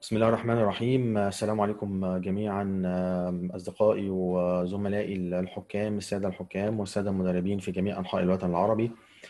بسم الله الرحمن الرحيم السلام عليكم جميعا أصدقائي وزملائي الحكام السادة الحكام والسادة المدربين في جميع أنحاء الوطن العربي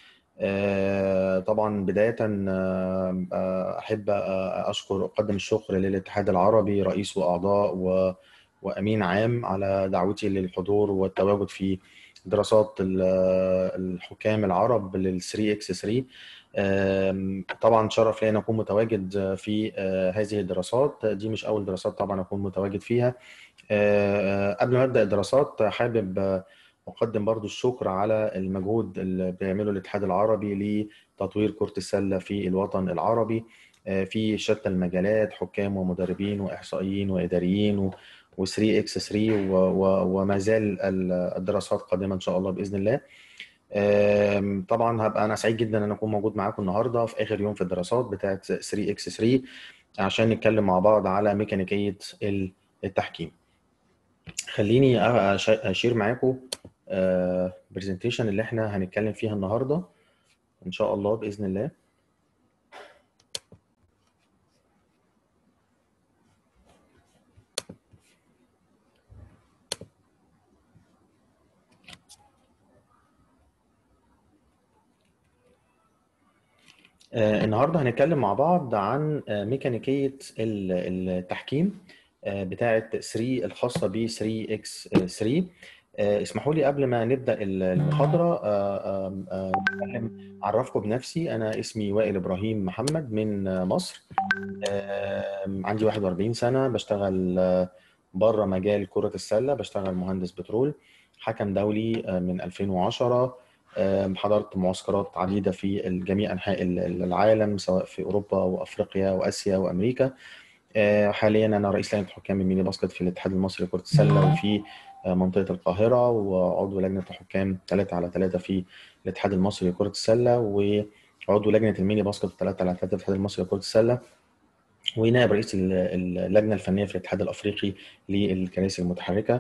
طبعا بداية أحب أشكر أقدم الشكر للاتحاد العربي رئيس وأعضاء وأمين عام على دعوتي للحضور والتواجد في دراسات الحكام العرب لل 3 اكس 3 طبعا شرف لي ان اكون متواجد في هذه الدراسات دي مش اول دراسات طبعا اكون متواجد فيها قبل ما ابدا الدراسات حابب اقدم برضو الشكر على المجهود اللي بيعمله الاتحاد العربي لتطوير كرة السلة في الوطن العربي في شتى المجالات حكام ومدربين واحصائيين واداريين و 3 اكس 3 وما زال الدراسات قادمه ان شاء الله باذن الله طبعا هبقى انا سعيد جدا ان اكون موجود معاكم النهارده في اخر يوم في الدراسات بتاعه 3 اكس 3 عشان نتكلم مع بعض على ميكانيكيه التحكيم خليني اشير معاكم برزنتيشن اللي احنا هنتكلم فيها النهارده ان شاء الله باذن الله النهارده هنتكلم مع بعض عن ميكانيكيه التحكيم بتاعه 3 الخاصه ب 3 اكس 3 اسمحوا لي قبل ما نبدا المحاضره اتكلم اعرفكم بنفسي انا اسمي وائل ابراهيم محمد من مصر عندي 41 سنه بشتغل بره مجال كره السله بشتغل مهندس بترول حكم دولي من 2010 حضرت معسكرات عديده في جميع انحاء العالم سواء في اوروبا وافريقيا واسيا وامريكا حاليا انا رئيس لجنه حكام الميني باسكت في الاتحاد المصري لكره السله وفي منطقه القاهره وعضو لجنه حكام 3 على 3 في الاتحاد المصري لكره السله وعضو لجنه الميني باسكت 3 على 3 في الاتحاد المصري لكره السله ونائب رئيس اللجنه الفنيه في الاتحاد الافريقي للكراسي المتحركه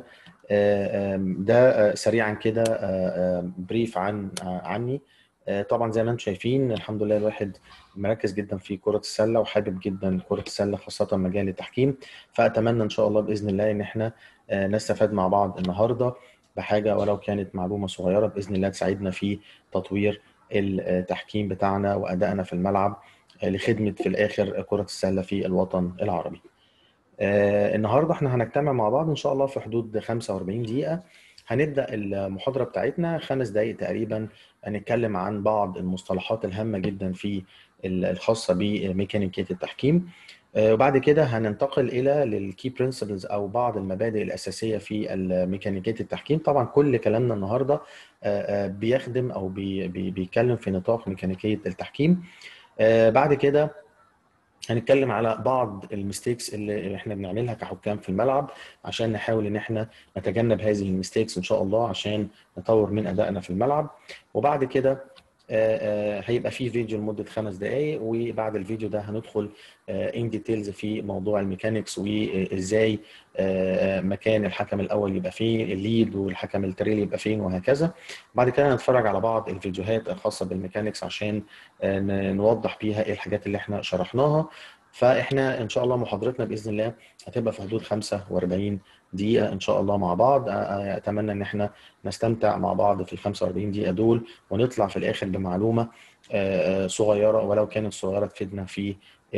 ده سريعا كده بريف عن عني طبعا زي ما انتم شايفين الحمد لله الواحد مركز جدا في كرة السلة وحابب جدا كرة السلة خاصة مجال التحكيم فأتمنى إن شاء الله بإذن الله إن احنا نستفاد مع بعض النهاردة بحاجة ولو كانت معلومة صغيرة بإذن الله تساعدنا في تطوير التحكيم بتاعنا وأدائنا في الملعب لخدمة في الآخر كرة السلة في الوطن العربي. آه النهارده احنا هنجتمع مع بعض ان شاء الله في حدود 45 دقيقة هنبدأ المحاضرة بتاعتنا خمس دقايق تقريبا هنتكلم عن بعض المصطلحات الهامة جدا في الخاصة بميكانيكية التحكيم آه وبعد كده هننتقل إلى للكي برنسبلز أو بعض المبادئ الأساسية في ميكانيكية التحكيم طبعا كل كلامنا النهاردة آه بيخدم أو بي بي بيتكلم في نطاق ميكانيكية التحكيم بعد كده هنتكلم على بعض الميستيكس اللي احنا بنعملها كحكام في الملعب عشان نحاول ان احنا نتجنب هذه الميستيكس ان شاء الله عشان نطور من ادائنا في الملعب وبعد كده هيبقى في فيديو لمده خمس دقائق وبعد الفيديو ده هندخل ان ديتيلز في موضوع الميكانيكس وازاي مكان الحكم الاول يبقى فين الليد والحكم التريل يبقى فين وهكذا بعد كده هنتفرج على بعض الفيديوهات الخاصه بالميكانيكس عشان نوضح بيها ايه الحاجات اللي احنا شرحناها فاحنا ان شاء الله محاضرتنا باذن الله هتبقى في حدود 45 دقيقة إن شاء الله مع بعض أتمنى إن إحنا نستمتع مع بعض في ال 45 دقيقة دول ونطلع في الآخر بمعلومة صغيرة ولو كانت صغيرة تفيدنا في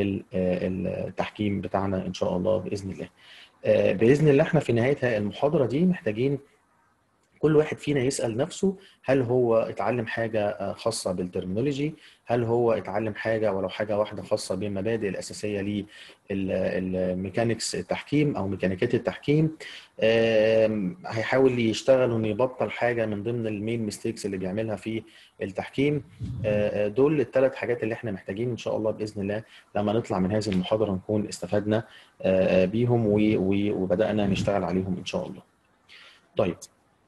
التحكيم بتاعنا إن شاء الله بإذن الله. بإذن الله إحنا في نهاية المحاضرة دي محتاجين كل واحد فينا يسأل نفسه هل هو اتعلم حاجة خاصة بالترمينولوجي هل هو اتعلم حاجة ولو حاجة واحدة خاصة بالمبادئ الأساسية للميكانيكس التحكيم أو ميكانيكية التحكيم هيحاول يشتغل إنه يبطل حاجة من ضمن المين ميستيكس اللي بيعملها في التحكيم دول الثلاث حاجات اللي احنا محتاجين إن شاء الله بإذن الله لما نطلع من هذه المحاضرة نكون استفدنا بيهم وبدأنا نشتغل عليهم إن شاء الله طيب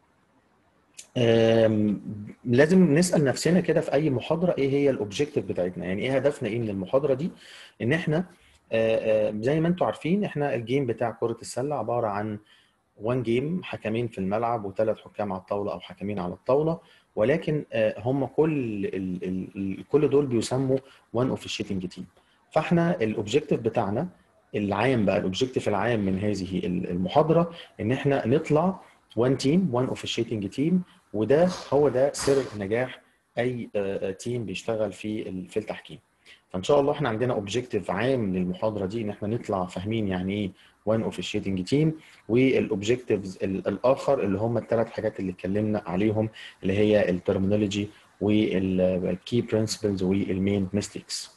لازم نسال نفسنا كده في اي محاضره ايه هي الاوبجيكتيف بتاعتنا يعني ايه هدفنا ايه من المحاضره دي ان احنا زي ما انتم عارفين احنا الجيم بتاع كره السله عباره عن وان جيم حكمين في الملعب وثلاث حكام على الطاوله او حكمين على الطاوله ولكن هم كل ال ال كل دول بيسموا وان اوفيشيتنج تيم فاحنا الاوبجيكتيف بتاعنا العام بقى الاوبجيكتيف العام من هذه المحاضره ان احنا نطلع وان تيم وان اوفيشيتنج تيم وده هو ده سر نجاح اي تيم بيشتغل في في التحكيم فان شاء الله احنا عندنا اوبجيكتيف عام للمحاضره دي ان احنا نطلع فاهمين يعني ايه وان اوفيشيتنج تيم والاوبجيكتيفز الاخر اللي هم الثلاث حاجات اللي اتكلمنا عليهم اللي هي الترمينولوجي والكي برنسبلز والمين ميستيكس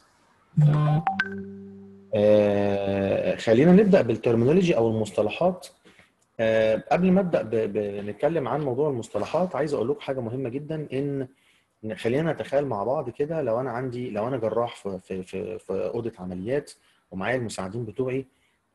آه خلينا نبدا بالترمينولوجي او المصطلحات آه قبل ما ابدا بنتكلم عن موضوع المصطلحات عايز اقول لكم حاجه مهمه جدا ان خلينا نتخيل مع بعض كده لو انا عندي لو انا جراح في في في, في اوضه عمليات ومعايا المساعدين بتوعي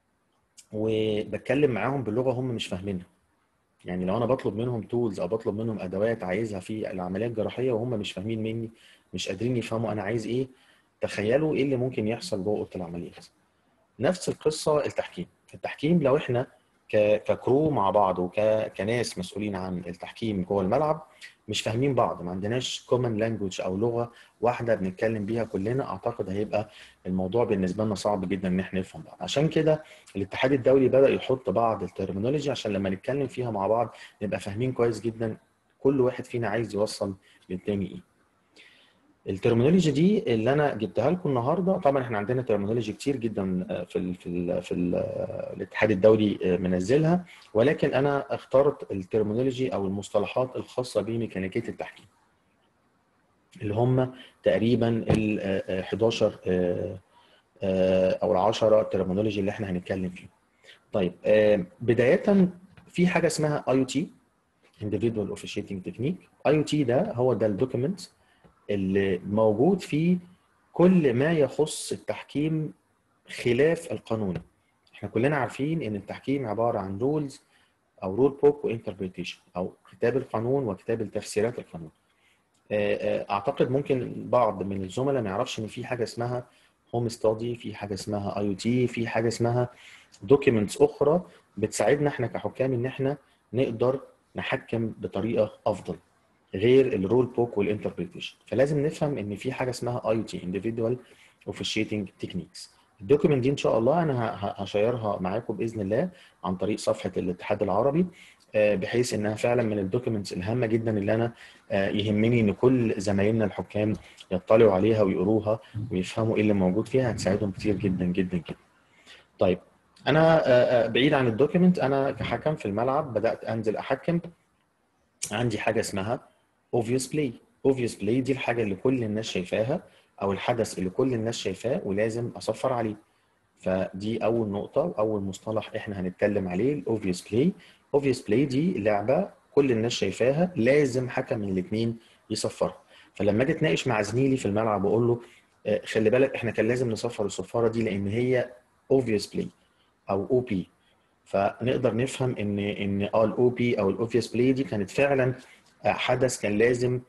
وبتكلم معاهم بلغه هم مش فاهمينها يعني لو انا بطلب منهم تولز او بطلب منهم ادوات عايزها في العمليات الجراحيه وهم مش فاهمين مني مش قادرين يفهموا انا عايز ايه تخيلوا ايه اللي ممكن يحصل جوه اوضه العمليات نفس القصه التحكيم التحكيم لو احنا ككرو مع بعض وكناس مسؤولين عن التحكيم جوه الملعب مش فاهمين بعض ما عندناش كومن لانجوج او لغه واحده بنتكلم بيها كلنا اعتقد هيبقى الموضوع بالنسبه لنا صعب جدا ان احنا نفهم بعض عشان كده الاتحاد الدولي بدا يحط بعض الترمينولوجي عشان لما نتكلم فيها مع بعض نبقى فاهمين كويس جدا كل واحد فينا عايز يوصل للتاني ايه الترمينولوجي دي اللي انا جبتها لكم النهارده طبعا احنا عندنا ترمينولوجي كتير جدا في ال في ال في ال الاتحاد الدولي منزلها ولكن انا اخترت الترمينولوجي او المصطلحات الخاصه بميكانيكيه التحكيم اللي هم تقريبا ال 11 او ال 10 ترمينولوجي اللي احنا هنتكلم فيهم. طيب بدايه في حاجه اسمها اي او تي individual officiating technique اي او تي ده هو ده الدوكيمنت اللي موجود فيه كل ما يخص التحكيم خلاف القانون احنا كلنا عارفين ان التحكيم عباره عن رولز او رول بوك وانتربريتيشن او كتاب القانون وكتاب تفسيرات القانون اعتقد ممكن بعض من الزملاء ما يعرفش ان في حاجه اسمها هوم ستادي في حاجه اسمها اي او تي في حاجه اسمها دوكيومنتس اخرى بتساعدنا احنا كحكام ان احنا نقدر نحكم بطريقه افضل غير الرول بوك والانتربريتيشن فلازم نفهم ان في حاجه اسمها اي تي individual officiating techniques الدوكيمنت دي ان شاء الله انا هشيرها معاكم باذن الله عن طريق صفحه الاتحاد العربي بحيث انها فعلا من الدوكيومنتس الهامه جدا اللي انا يهمني ان كل زمايلنا الحكام يطلعوا عليها ويقروها ويفهموا ايه اللي موجود فيها هتساعدهم كتير جدا جدا جدا. طيب انا بعيد عن الدوكيمنت انا كحكم في الملعب بدات انزل احكم عندي حاجه اسمها obvious play obvious play دي الحاجه اللي كل الناس شايفاها او الحدث اللي كل الناس شايفاه ولازم اصفر عليه فدي اول نقطه واول مصطلح احنا هنتكلم عليه الاوبفيوس بلاي obvious play دي لعبه كل الناس شايفاها لازم حكم من الاثنين يصفرها فلما اجي اتناقش مع زميلي في الملعب واقول له خلي بالك احنا كان لازم نصفر الصفاره دي لان هي obvious play او او بي فنقدر نفهم ان ان اه الاو بي او الاوبفيوس بلاي دي كانت فعلا حدث كان لازم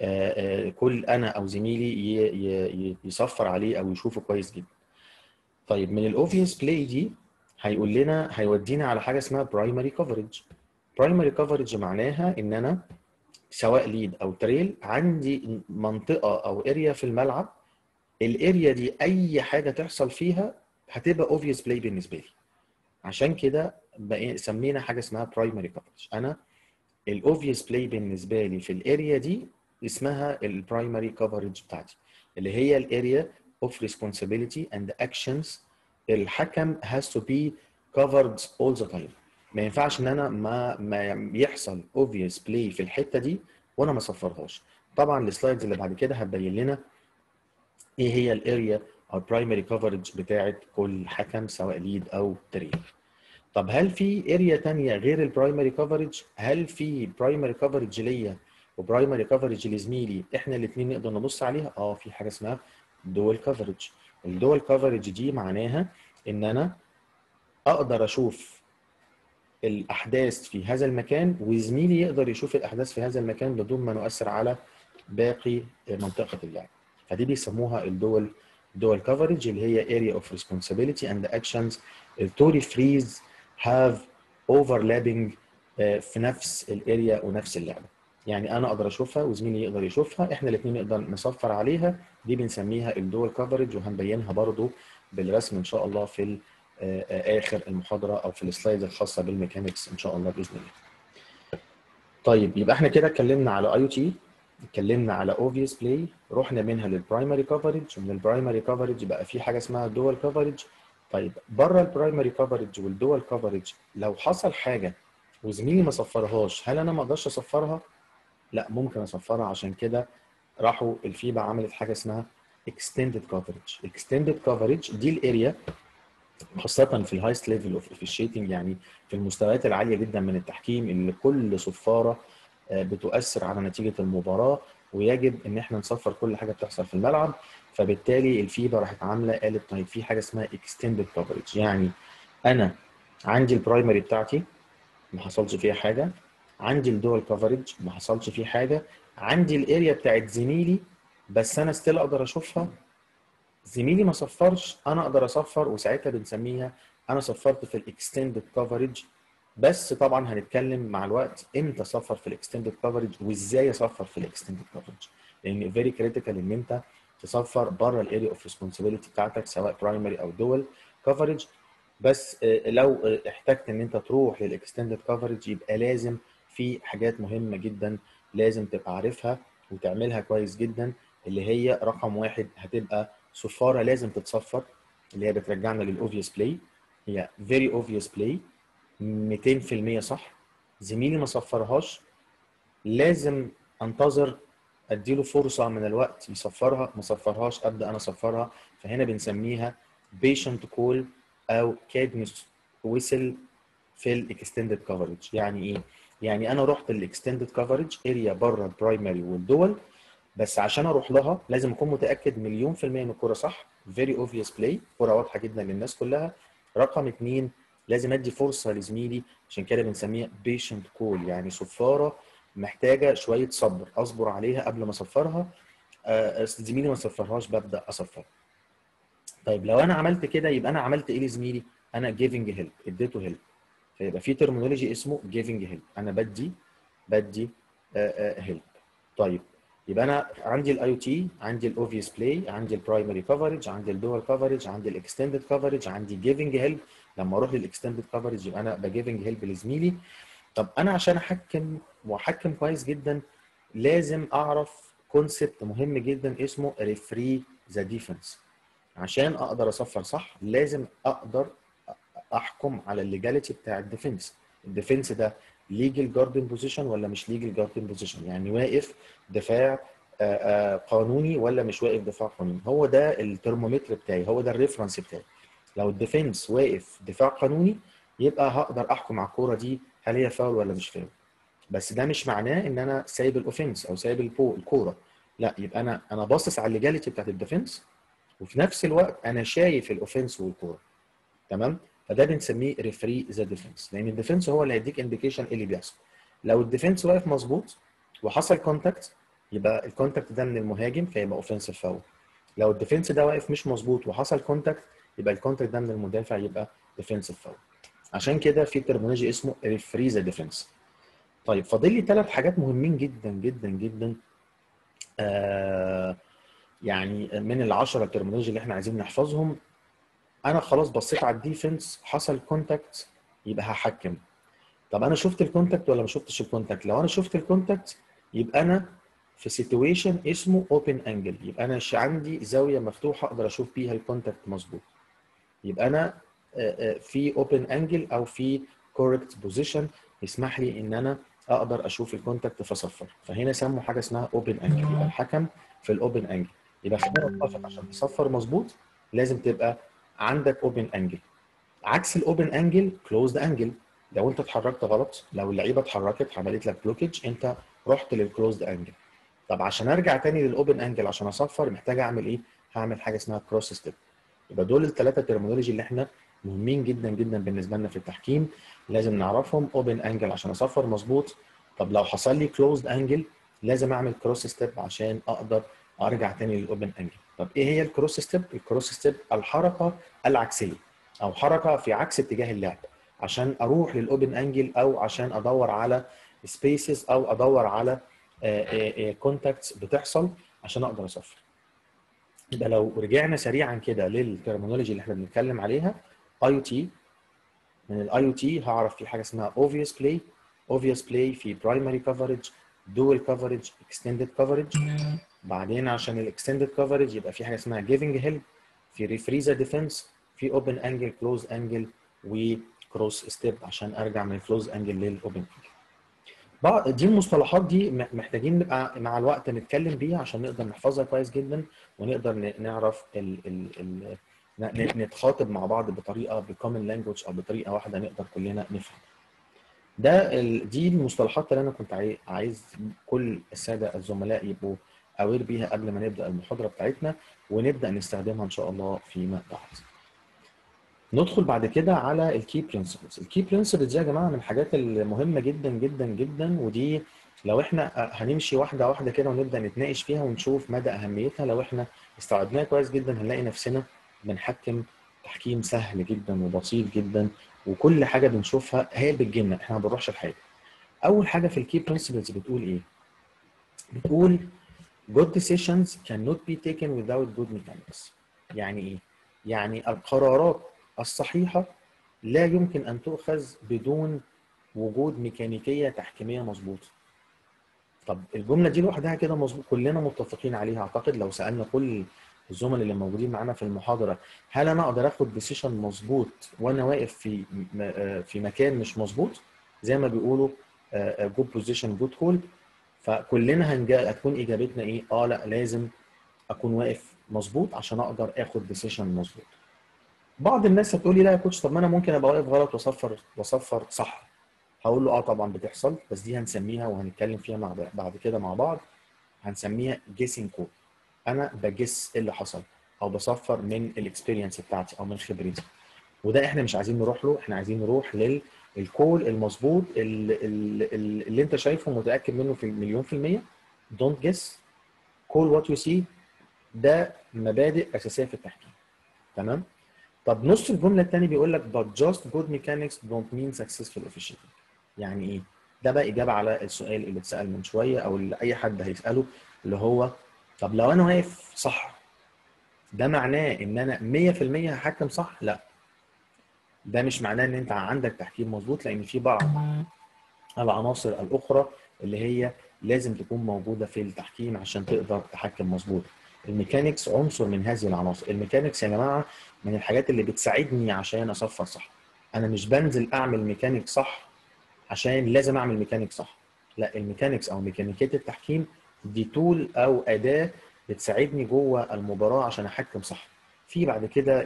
كل انا او زميلي يصفر عليه او يشوفه كويس جدا. طيب من الاوبفيوس بلاي دي هيقول لنا هيودينا على حاجه اسمها برايمري كفرج. برايمري كفرج معناها ان انا سواء ليد او تريل عندي منطقه او اريا في الملعب الاريا دي اي حاجه تحصل فيها هتبقى اوبفيوس بلاي بالنسبه لي. عشان كده سمينا حاجه اسمها برايمري كفرج. انا الاوبفيوس بلاي بالنسبه لي في الاريا دي اسمها البرايمري كفرج بتاعتي اللي هي الاريا اوف ريسبونسابيلتي اند اكشنز الحكم has to be covered all the time ما ينفعش ان انا ما ما يحصل obvious play في الحته دي وانا ما صفرهاش طبعا السلايدز اللي بعد كده هتبين لنا ايه هي الاريا او البرايمري كفرج بتاعت كل حكم سواء ليد او تريل طب هل في اريا تانية غير البرايمري كفرج هل في برايمري كفرج ليا وبرايمري كفرج لزميلي احنا الاثنين نقدر نبص عليها اه في حاجه اسمها دول كفرج الدول كفرج دي معناها ان انا اقدر اشوف الاحداث في هذا المكان وزميلي يقدر يشوف الاحداث في هذا المكان بدون ما نؤثر على باقي منطقه اللعب فدي بيسموها الدول دول كفرج اللي هي area of responsibility and actions التوري فريز have overlapping في نفس الاريا ونفس اللعبه يعني انا اقدر اشوفها وزميلي يقدر يشوفها احنا الاثنين نقدر نصفر عليها دي بنسميها الدول كفرج وهنبينها برضو بالرسم ان شاء الله في اخر المحاضره او في السلايدز الخاصه بالميكانكس ان شاء الله باذن الله. طيب يبقى احنا كده اتكلمنا على اي او تي اتكلمنا على اوبفيوس بلاي رحنا منها للبرايمري كفرج ومن البرايمري كفرج بقى في حاجه اسمها دول كفرج طيب بره البرايمري كفرج والدول كفرج لو حصل حاجه وزميلي ما صفرهاش هل انا ما اقدرش اصفرها؟ لا ممكن اصفرها عشان كده راحوا الفيبا عملت حاجه اسمها extended coverage extended coverage دي الاريا خاصة في الهايست ليفل اوف officiating يعني في المستويات العالية جدا من التحكيم اللي كل صفارة بتؤثر على نتيجة المباراة ويجب ان احنا نصفر كل حاجة بتحصل في الملعب فبالتالي الفيبا راحت عاملة قالت طيب في حاجة اسمها extended coverage يعني انا عندي البرايمري بتاعتي ما حصلش فيها حاجة عندي الدول كفرج ما حصلش فيه حاجة عندي الاريا بتاعت زميلي بس انا ستيل اقدر اشوفها زميلي ما صفرش انا اقدر اصفر وساعتها بنسميها انا صفرت في الاكستندد كفرج بس طبعا هنتكلم مع الوقت امتى اصفر في الاكستندد كفرج وازاي اصفر في الاكستندد كفرج لان فيري كريتيكال ان انت تصفر بره الاريا اوف ريسبونسبيلتي بتاعتك سواء برايمري او دول كفرج بس لو احتجت ان انت تروح للاكستندد كفرج يبقى لازم في حاجات مهمه جدا لازم تبقى عارفها وتعملها كويس جدا اللي هي رقم واحد هتبقى صفاره لازم تتصفر اللي هي بترجعنا للاوفيوس بلاي هي فيري اوفيوس بلاي 200% صح زميلي ما صفرهاش لازم انتظر اديله فرصه من الوقت يصفرها ما صفرهاش ابدا انا اصفرها فهنا بنسميها بيشنت كول او كادنس ويسل في الاكستندد كفرج يعني ايه يعني انا رحت الاكستندد كفرج اريا بره البرايمري والدول بس عشان اروح لها لازم اكون متاكد مليون في الميه ان الكوره صح فيري اوبفيوس بلاي كوره واضحه جدا للناس كلها رقم اثنين لازم ادي فرصه لزميلي عشان كده بنسميها بيشنت كول يعني صفاره محتاجه شويه صبر اصبر عليها قبل ما اصفرها آه زميلي ما صفرهاش ببدا اصفرها طيب لو انا عملت كده يبقى انا عملت ايه لزميلي انا جيفنج هيلب اديته هيلب فيبقى في ترمينولوجي اسمه جيفنج هيلب انا بدي بدي هيلب طيب يبقى انا عندي الاي او تي عندي الاوفيس بلاي عندي البرايمري كفرج عندي الدول كفرج عندي الاكستندد كفرج عندي جيفنج هيلب لما اروح للاكستندد كفرج يبقى انا بجيفنج هيلب لزميلي طب انا عشان احكم واحكم كويس جدا لازم اعرف كونسبت مهم جدا اسمه ريفري ذا ديفنس عشان اقدر اصفر صح لازم اقدر احكم على الليجاليتي بتاع الديفنس الديفنس ده ليجل جاردن بوزيشن ولا مش ليجل جاردن بوزيشن يعني واقف دفاع قانوني ولا مش واقف دفاع قانوني هو ده الترمومتر بتاعي هو ده الريفرنس بتاعي لو الديفنس واقف دفاع قانوني يبقى هقدر احكم على الكوره دي هل هي فاول ولا مش فاول بس ده مش معناه ان انا سايب الاوفنس او سايب البو الكوره لا يبقى انا انا باصص على الليجاليتي بتاعت الديفنس وفي نفس الوقت انا شايف الاوفنس والكوره تمام فده بنسميه ريفري ذا ديفنس لان الديفنس هو اللي هيديك انديكيشن ايه اللي بيحصل لو الديفنس واقف مظبوط وحصل كونتاكت يبقى الكونتاكت ده من المهاجم فيبقى اوفنسيف فاول لو الديفنس ده واقف مش مظبوط وحصل كونتاكت يبقى الكونتاكت ده من المدافع يبقى ديفنسيف فاول عشان كده في ترمينولوجي اسمه ريفري ذا ديفنس طيب فاضل لي ثلاث حاجات مهمين جدا جدا جدا آه يعني من العشرة ترمينولوجي اللي احنا عايزين نحفظهم انا خلاص بصيت على الديفنس حصل كونتاكت يبقى هحكم طب انا شفت الكونتاكت ولا ما شفتش الكونتاكت لو انا شفت الكونتاكت يبقى انا في سيتويشن اسمه اوبن انجل يبقى انا عندي زاويه مفتوحه اقدر اشوف بيها الكونتاكت مظبوط يبقى انا في اوبن انجل او في كوركت بوزيشن يسمح لي ان انا اقدر اشوف الكونتاكت فاصفر فهنا سموا حاجه اسمها اوبن انجل يبقى الحكم في الاوبن انجل يبقى خلينا نتفق عشان تصفر مظبوط لازم تبقى عندك اوبن انجل عكس الاوبن انجل كلوزد انجل لو انت اتحركت غلط لو اللعيبه اتحركت عملت لك بلوكج انت رحت للكلوزد انجل طب عشان ارجع تاني للاوبن انجل عشان اصفر محتاج اعمل ايه هعمل حاجه اسمها كروس ستيب يبقى دول الثلاثه ترمينولوجي اللي احنا مهمين جدا جدا بالنسبه لنا في التحكيم لازم نعرفهم اوبن انجل عشان اصفر مظبوط طب لو حصل لي كلوزد انجل لازم اعمل كروس ستيب عشان اقدر ارجع تاني للاوبن انجل طب ايه هي الكروس ستيب الكروس ستيب الحركه العكسيه او حركه في عكس اتجاه اللعب عشان اروح للاوبن انجل او عشان ادور على سبيسز او ادور على كونتاكتس بتحصل عشان اقدر اصفر يبقى لو رجعنا سريعا كده للترمينولوجي اللي احنا بنتكلم عليها اي او تي من الاي او تي هعرف في حاجه اسمها obvious play obvious play في primary coverage dual coverage extended coverage بعدين عشان الاكستندد coverage يبقى في حاجه اسمها giving help في ريفريزا ديفense في اوبن انجل كلوز انجل وكروس ستيب عشان ارجع من الكلوز انجل للاوبن انجل دي المصطلحات دي محتاجين نبقى مع الوقت نتكلم بيها عشان نقدر نحفظها كويس جدا ونقدر نعرف ال ال ال نتخاطب مع بعض بطريقه بكومن لانجوج او بطريقه واحده نقدر كلنا نفهم ده ال... دي المصطلحات اللي انا كنت عايز كل الساده الزملاء يبقوا اوير بيها قبل ما نبدا المحاضره بتاعتنا ونبدا نستخدمها ان شاء الله فيما بعد. ندخل بعد كده على الكي برنسبلز، الكي برنسبلز دي يا جماعه من الحاجات المهمه جدا جدا جدا ودي لو احنا هنمشي واحده واحده كده ونبدا نتناقش فيها ونشوف مدى اهميتها لو احنا استوعبناها كويس جدا هنلاقي نفسنا بنحكم تحكيم سهل جدا وبسيط جدا وكل حاجه بنشوفها هي بتجينا احنا ما بنروحش لحاجه. اول حاجه في الكي برنسبلز بتقول ايه؟ بتقول good decisions cannot be taken without good mechanics. يعني ايه؟ يعني القرارات الصحيحة لا يمكن أن تؤخذ بدون وجود ميكانيكية تحكيمية مظبوطة. طب الجملة دي لوحدها كده مظبوط كلنا متفقين عليها أعتقد لو سألنا كل الزملاء اللي موجودين معانا في المحاضرة هل أنا أقدر آخد ديسيشن مظبوط وأنا واقف في في مكان مش مظبوط؟ زي ما بيقولوا جود بوزيشن جود هولد فكلنا هنجا هتكون اجابتنا ايه؟ اه لا لازم اكون واقف مظبوط عشان اقدر اخد ديسيشن مظبوط. بعض الناس هتقول لي لا يا كوتش طب ما انا ممكن ابقى واقف غلط واصفر واصفر صح. هقول له اه طبعا بتحصل بس دي هنسميها وهنتكلم فيها مع بعد كده مع بعض هنسميها جيسنج كود. انا بجس ايه اللي حصل او بصفر من الاكسبيرينس بتاعتي او من خبرتي. وده احنا مش عايزين نروح له احنا عايزين نروح لل الكول المظبوط اللي, اللي, اللي انت شايفه متاكد منه في مليون في الميه دونت جيس كول وات يو سي ده مبادئ اساسيه في التحكيم تمام طب نص الجمله الثانيه بيقول لك but just good mechanics don't mean successful officiating يعني ايه ده بقى اجابه على السؤال اللي اتسال من شويه او اللي اي حد هيساله اللي هو طب لو انا واقف صح ده معناه ان انا 100% هحكم صح لا ده مش معناه ان انت عندك تحكيم مظبوط لان في بعض العناصر الاخرى اللي هي لازم تكون موجوده في التحكيم عشان تقدر تحكم مظبوط الميكانيكس عنصر من هذه العناصر الميكانيكس يا جماعه من الحاجات اللي بتساعدني عشان اصفر صح انا مش بنزل اعمل ميكانيك صح عشان لازم اعمل ميكانيك صح لا الميكانيكس او ميكانيكيه التحكيم دي تول او اداه بتساعدني جوه المباراه عشان احكم صح في بعد كده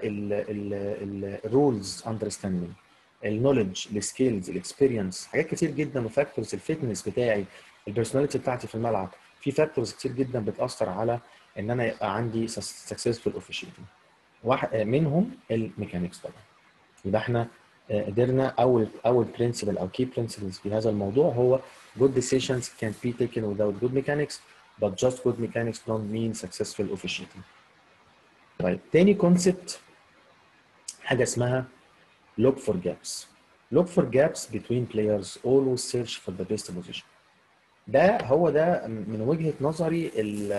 الرولز اندرستاندينج النولج السكيلز الاكسبيرينس حاجات كتير جدا وفاكتورز الفتنس بتاعي البيرسوناليتي بتاعتي في الملعب في فاكتورز كتير جدا بتاثر على ان انا يبقى عندي سكسسفول اوفيشيتنج واحد منهم الميكانيكس طبعا يبقى احنا قدرنا اول اول برنسبل او كي برنسبلز في هذا الموضوع هو good decisions can be taken without good mechanics but just good mechanics don't mean successful officiating طيب تاني كونسبت حاجه اسمها look for gaps look for gaps between players always search for the best position ده هو ده من وجهه نظري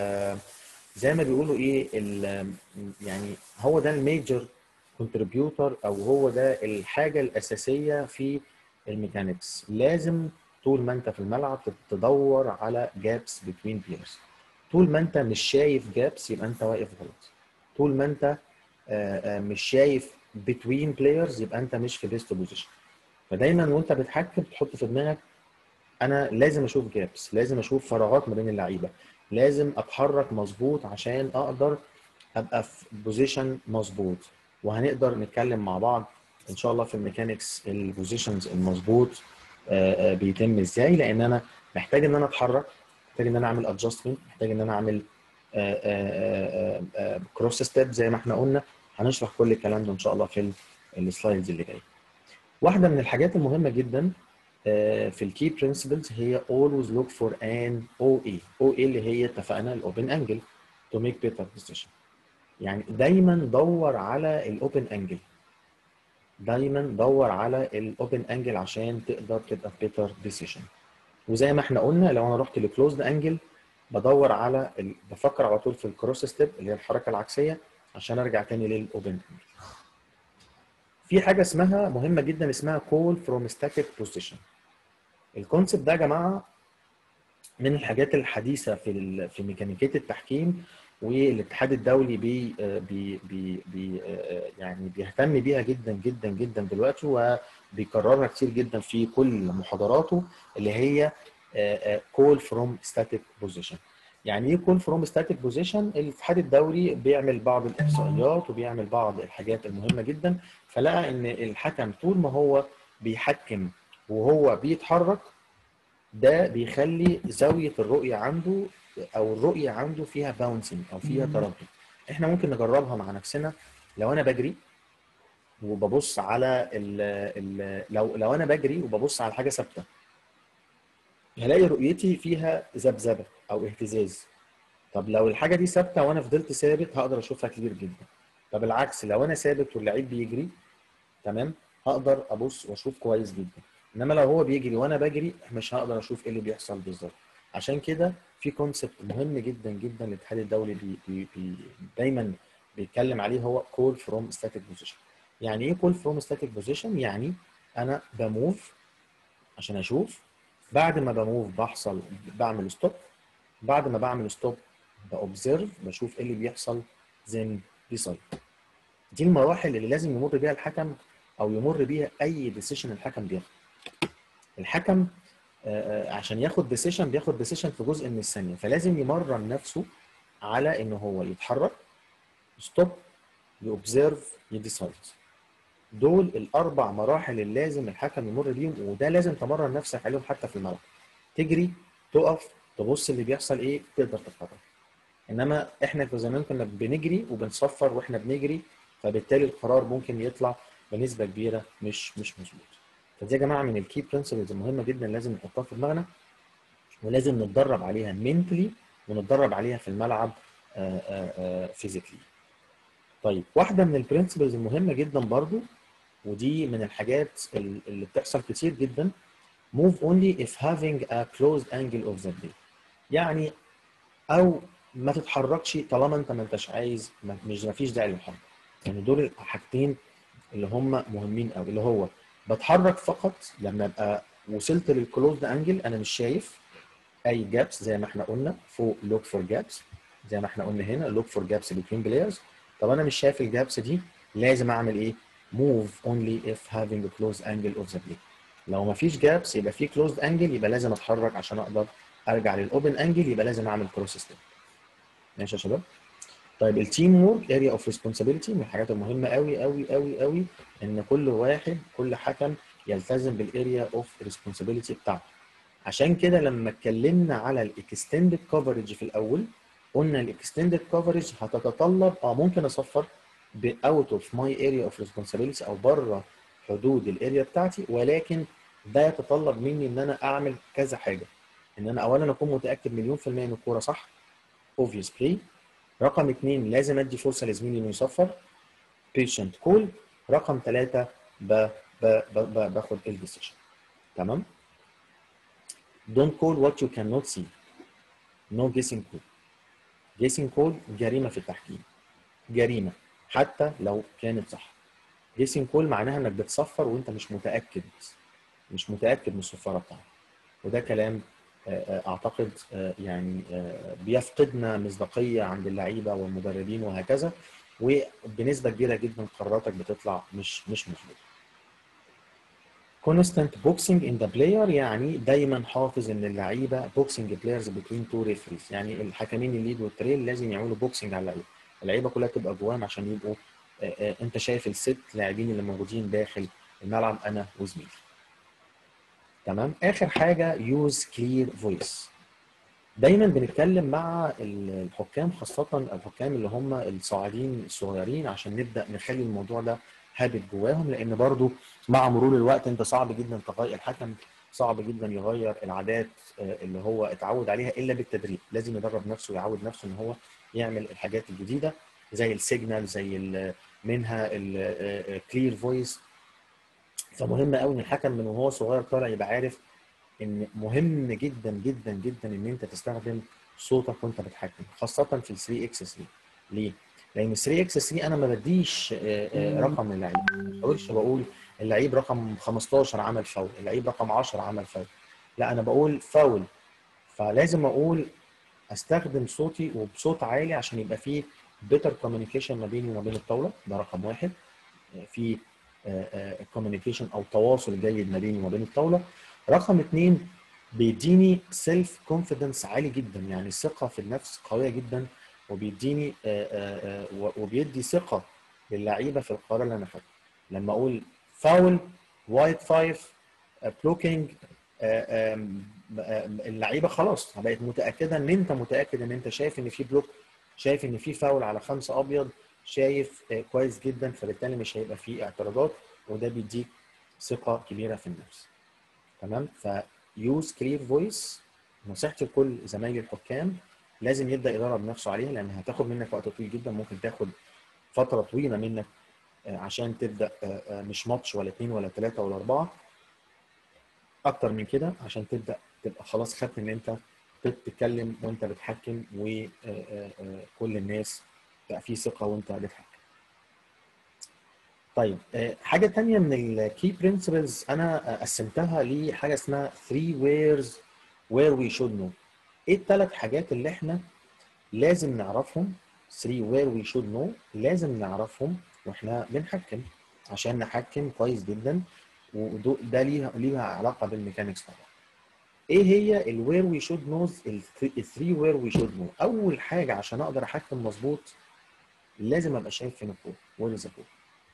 زي ما بيقولوا ايه يعني هو ده الميجر كونتريبيوتور او هو ده الحاجه الاساسيه في الميكانيكس لازم طول ما انت في الملعب تدور على جابس بين بلايرز طول ما انت مش شايف جابس يبقى انت واقف غلط طول ما انت مش شايف بتوين بلايرز يبقى انت مش في بيست بوزيشن فدايما وانت بتحكم تحط في دماغك انا لازم اشوف جابس لازم اشوف فراغات ما بين اللعيبه لازم اتحرك مظبوط عشان اقدر ابقى في بوزيشن مظبوط وهنقدر نتكلم مع بعض ان شاء الله في الميكانيكس البوزيشنز المظبوط بيتم ازاي لان انا محتاج ان انا اتحرك محتاج ان انا اعمل ادجستمنت محتاج ان انا اعمل كروس ستيب زي ما احنا قلنا هنشرح كل الكلام ده ان شاء الله في السلايدز اللي جايه واحده من الحاجات المهمه جدا في الكي برنسبلز هي always look for an OA OA اللي هي اتفقنا الاوبن انجل to make better decision يعني دايما دور على الاوبن انجل دايما دور على الاوبن انجل عشان تقدر تبقى في better decision وزي ما احنا قلنا لو انا رحت لكلوزد انجل بدور على ال... بفكر على طول في الكروس ستيب اللي هي الحركه العكسيه عشان ارجع تاني للاوبن انجل في حاجه اسمها مهمه جدا اسمها كول فروم ستاتيك بوزيشن الكونسيبت ده يا جماعه من الحاجات الحديثه في ال- في ميكانيكيه التحكيم والاتحاد الدولي بي بي بي بي يعني بيهتم بيها جدا جدا جدا دلوقتي وبيكررها كتير جدا في كل محاضراته اللي هي كول فروم ستاتيك بوزيشن يعني ايه كول فروم ستاتيك بوزيشن الاتحاد الدولي بيعمل بعض الاحصائيات وبيعمل بعض الحاجات المهمه جدا فلقى ان الحكم طول ما هو بيحكم وهو بيتحرك ده بيخلي زاويه الرؤيه عنده او الرؤيه عنده فيها باونسنج او فيها مم. تردد احنا ممكن نجربها مع نفسنا لو انا بجري وببص على ال ال لو لو انا بجري وببص على حاجه ثابته هلاقي رؤيتي فيها ذبذبه او اهتزاز طب لو الحاجه دي ثابته وانا فضلت ثابت هقدر اشوفها كتير جدا طب العكس لو انا ثابت واللعيب بيجري تمام هقدر ابص واشوف كويس جدا انما لو هو بيجري وانا بجري مش هقدر اشوف ايه اللي بيحصل بالظبط عشان كده في كونسبت مهم جدا جدا الاتحاد الدولي بي بي بي دايما بيتكلم عليه هو كول فروم ستاتيك بوزيشن يعني ايه كول فروم ستاتيك بوزيشن يعني انا بموف عشان اشوف بعد ما بموف بحصل بعمل ستوب بعد ما بعمل ستوب باوبزرف بشوف ايه اللي بيحصل زين ديسايد دي المراحل اللي لازم يمر بيها الحكم او يمر بيها اي ديسيشن الحكم بياخده الحكم آه، آه، عشان ياخد ديسيشن بياخد ديسيشن في جزء من الثانيه فلازم يمرن نفسه على ان هو يتحرك ستوب يوبزرف يديسايد دول الاربع مراحل اللي لازم الحكم يمر بيهم وده لازم تمرن نفسك عليهم حتى في الملعب تجري تقف تبص اللي بيحصل ايه تقدر تتحرك انما احنا في زمان كنا بنجري وبنصفر واحنا بنجري فبالتالي القرار ممكن يطلع بنسبه كبيره مش مش مظبوط فدي يا جماعه من الكي برنسبلز المهمه جدا لازم نحطها في دماغنا ولازم نتدرب عليها منتلي ونتدرب عليها في الملعب فيزيكلي طيب واحده من البرنسبلز المهمه جدا برضو ودي من الحاجات ال- اللي بتحصل كتير جدا move only if having a closed angle of the play يعني او ما تتحركش طالما انت ما انتش عايز ما مش ما فيش داعي للحركه يعني دول الحاجتين اللي هم مهمين قوي اللي هو بتحرك فقط لما ابقى وصلت للكلوزد انجل انا مش شايف اي جابس زي ما احنا قلنا فوق لوك فور جابس زي ما احنا قلنا هنا لوك فور جابس بين بلايرز طب انا مش شايف الجابس دي لازم اعمل ايه موف اونلي اف هافينج كلوز انجل اوف ذا بلاي لو ما فيش جابس يبقى في كلوزد انجل يبقى لازم اتحرك عشان اقدر ارجع للاوبن انجل يبقى لازم اعمل كروس ستيب ماشي يا شباب طيب التيم وورك اريا اوف ريسبونسابيلتي من الحاجات المهمه قوي قوي قوي قوي ان كل واحد كل حكم يلتزم بالاريا اوف ريسبونسابيلتي بتاعته عشان كده لما اتكلمنا على الاكستندد كفرج في الاول قلنا الاكستندد كفرج هتتطلب اه ممكن اصفر اوت اوف ماي اريا اوف ريسبونسابيلتي او بره حدود الاريا بتاعتي ولكن ده يتطلب مني ان انا اعمل كذا حاجه ان انا اولا اكون متاكد مليون في الميه ان الكوره صح اوبفيوس بلاي رقم اثنين لازم ادي فرصه لزميلي انه يصفر بيشنت كول رقم ثلاثه ب ب ب ب باخد الديسيشن تمام don't call what you cannot see no guessing call guessing call جريمه في التحكيم جريمه حتى لو كانت صح guessing call معناها انك بتصفر وانت مش متاكد مش متاكد من الصفاره بتاعتك وده كلام اعتقد يعني بيفقدنا مصداقيه عند اللعيبه والمدربين وهكذا وبنسبه كبيره جدا قراراتك بتطلع مش مش مظبوطه. كونستانت بوكسنج ان ذا بلاير يعني دايما حافظ ان اللعيبه بوكسنج بلايرز بتوين تو ريفريز يعني الحكمين الليد والتريل لازم يعملوا بوكسنج على اللعيبه اللعيبه كلها تبقى جواهم عشان يبقوا انت شايف الست لاعبين اللي موجودين داخل الملعب انا وزميلي. تمام اخر حاجه يوز كلير فويس دايما بنتكلم مع الحكام خاصه الحكام اللي هم الصاعدين الصغيرين عشان نبدا نخلي الموضوع ده هابط جواهم لان برضو مع مرور الوقت انت صعب جدا تغير الحكم صعب جدا يغير العادات اللي هو اتعود عليها الا بالتدريب لازم يدرب نفسه ويعود نفسه ان هو يعمل الحاجات الجديده زي السيجنال زي منها الكلير فويس فمهم قوي ان الحكم من وهو صغير طالع يبقى عارف ان مهم جدا جدا جدا ان انت تستخدم صوتك وانت بتحكم خاصه في ال 3 اكس 3 ليه؟ لان 3 اكس 3 انا ما بديش آه، آه، رقم للعيب ما بقولش بقول اللعيب رقم 15 عمل فاول اللعيب رقم 10 عمل فاول لا انا بقول فاول فلازم اقول استخدم صوتي وبصوت عالي عشان يبقى فيه بيتر كوميونيكيشن ما بيني وما بين الطاوله ده رقم واحد آه، في كوميونيكيشن او تواصل جيد ما بيني وما بين الطاوله رقم اثنين بيديني سيلف كونفيدنس عالي جدا يعني ثقه في النفس قويه جدا وبيديني آه، آه، آه، و- وبيدي ثقه للعيبه في القرار اللي انا خدته لما اقول فاول وايت فايف بلوكينج اللعيبه خلاص بقت متاكده ان انت متاكد ان انت شايف ان في بلوك شايف ان في فاول على خمسه ابيض شايف آه، كويس جدا فبالتالي مش هيبقى فيه اعتراضات وده بيديك ثقه كبيره في النفس تمام فيوز كلير فويس نصيحتي لكل زمايلي الحكام لازم يبدا يدرب نفسه عليها لان هتاخد منك وقت طويل جدا ممكن تاخد فتره طويله منك آه، عشان تبدا آه، آه، مش ماتش ولا اثنين ولا ثلاثه ولا اربعه اكتر من كده عشان تبدا تبقى خلاص خدت ان انت تتكلم وانت بتحكم وكل الناس بقى في ثقه وانت بتحكم طيب آه، حاجه تانية من الكي برنسبلز انا آه، قسمتها لحاجه اسمها 3 ويرز وير وي شود نو ايه الثلاث حاجات اللي احنا لازم نعرفهم 3 وير وي شود نو لازم نعرفهم واحنا بنحكم عشان نحكم كويس جدا وده ليها ليها علاقه بالميكانكس طبعا ايه هي الوير وي شود نوز الثري وير وي شود نو اول حاجه عشان اقدر احكم مظبوط لازم ابقى شايف فين الكوره وير از الكوره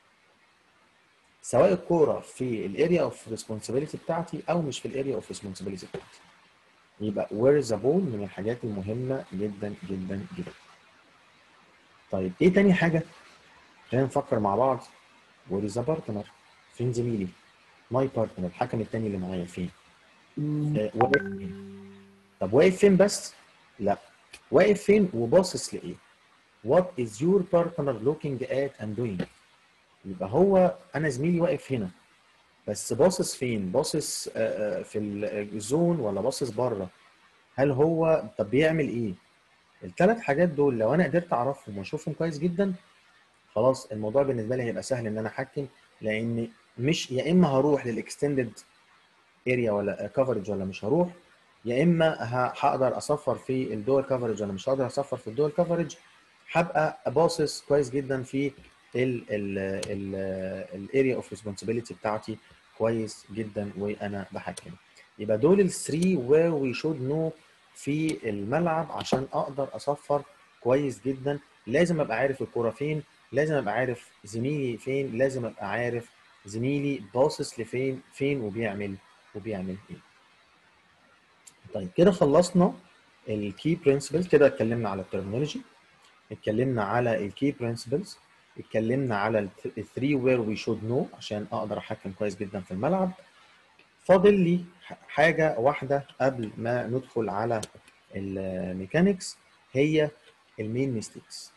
سواء الكوره في الاريا اوف ريسبونسابيلتي بتاعتي او مش في الاريا اوف ريسبونسابيلتي بتاعتي يبقى وير از بول من الحاجات المهمه جدا جدا جدا طيب ايه تاني حاجه خلينا نفكر مع بعض وير از بارتنر فين زميلي ماي بارتنر الحكم التاني اللي معايا فين آه، واقف فين طب واقف فين بس لا واقف فين وباصص لايه what is your partner looking at and doing يبقى هو انا زميلي واقف هنا بس باصص فين باصص آه، آه، في الزون ولا باصص بره هل هو طب بيعمل ايه الثلاث حاجات دول لو انا قدرت اعرفهم واشوفهم كويس جدا خلاص الموضوع بالنسبه لي هيبقى سهل ان انا احكم لان مش يا اما هروح للاكستندد اريا ولا كفرج ولا مش هروح يا اما ه- هقدر اصفر في الدول كفرج ولا مش هقدر اصفر في الدول كفرج هبقى باصص كويس جدا في الاريا اوف ريسبونسابيلتي بتاعتي كويس جدا وانا بحكم يبقى دول الثري وير وي شود نو في الملعب عشان اقدر اصفر كويس جدا لازم ابقى عارف الكوره فين لازم ابقى عارف زميلي فين لازم ابقى عارف زميلي باصص لفين فين وبيعمل وبيعمل ايه طيب كده خلصنا الكي برنسبلز كده اتكلمنا على الترمينولوجي اتكلمنا على الكي برنسبلز اتكلمنا على الثري وير وي شود نو عشان اقدر احكم كويس جدا في الملعب فاضل لي حاجه واحده قبل ما ندخل على الميكانيكس هي المين ميستيكس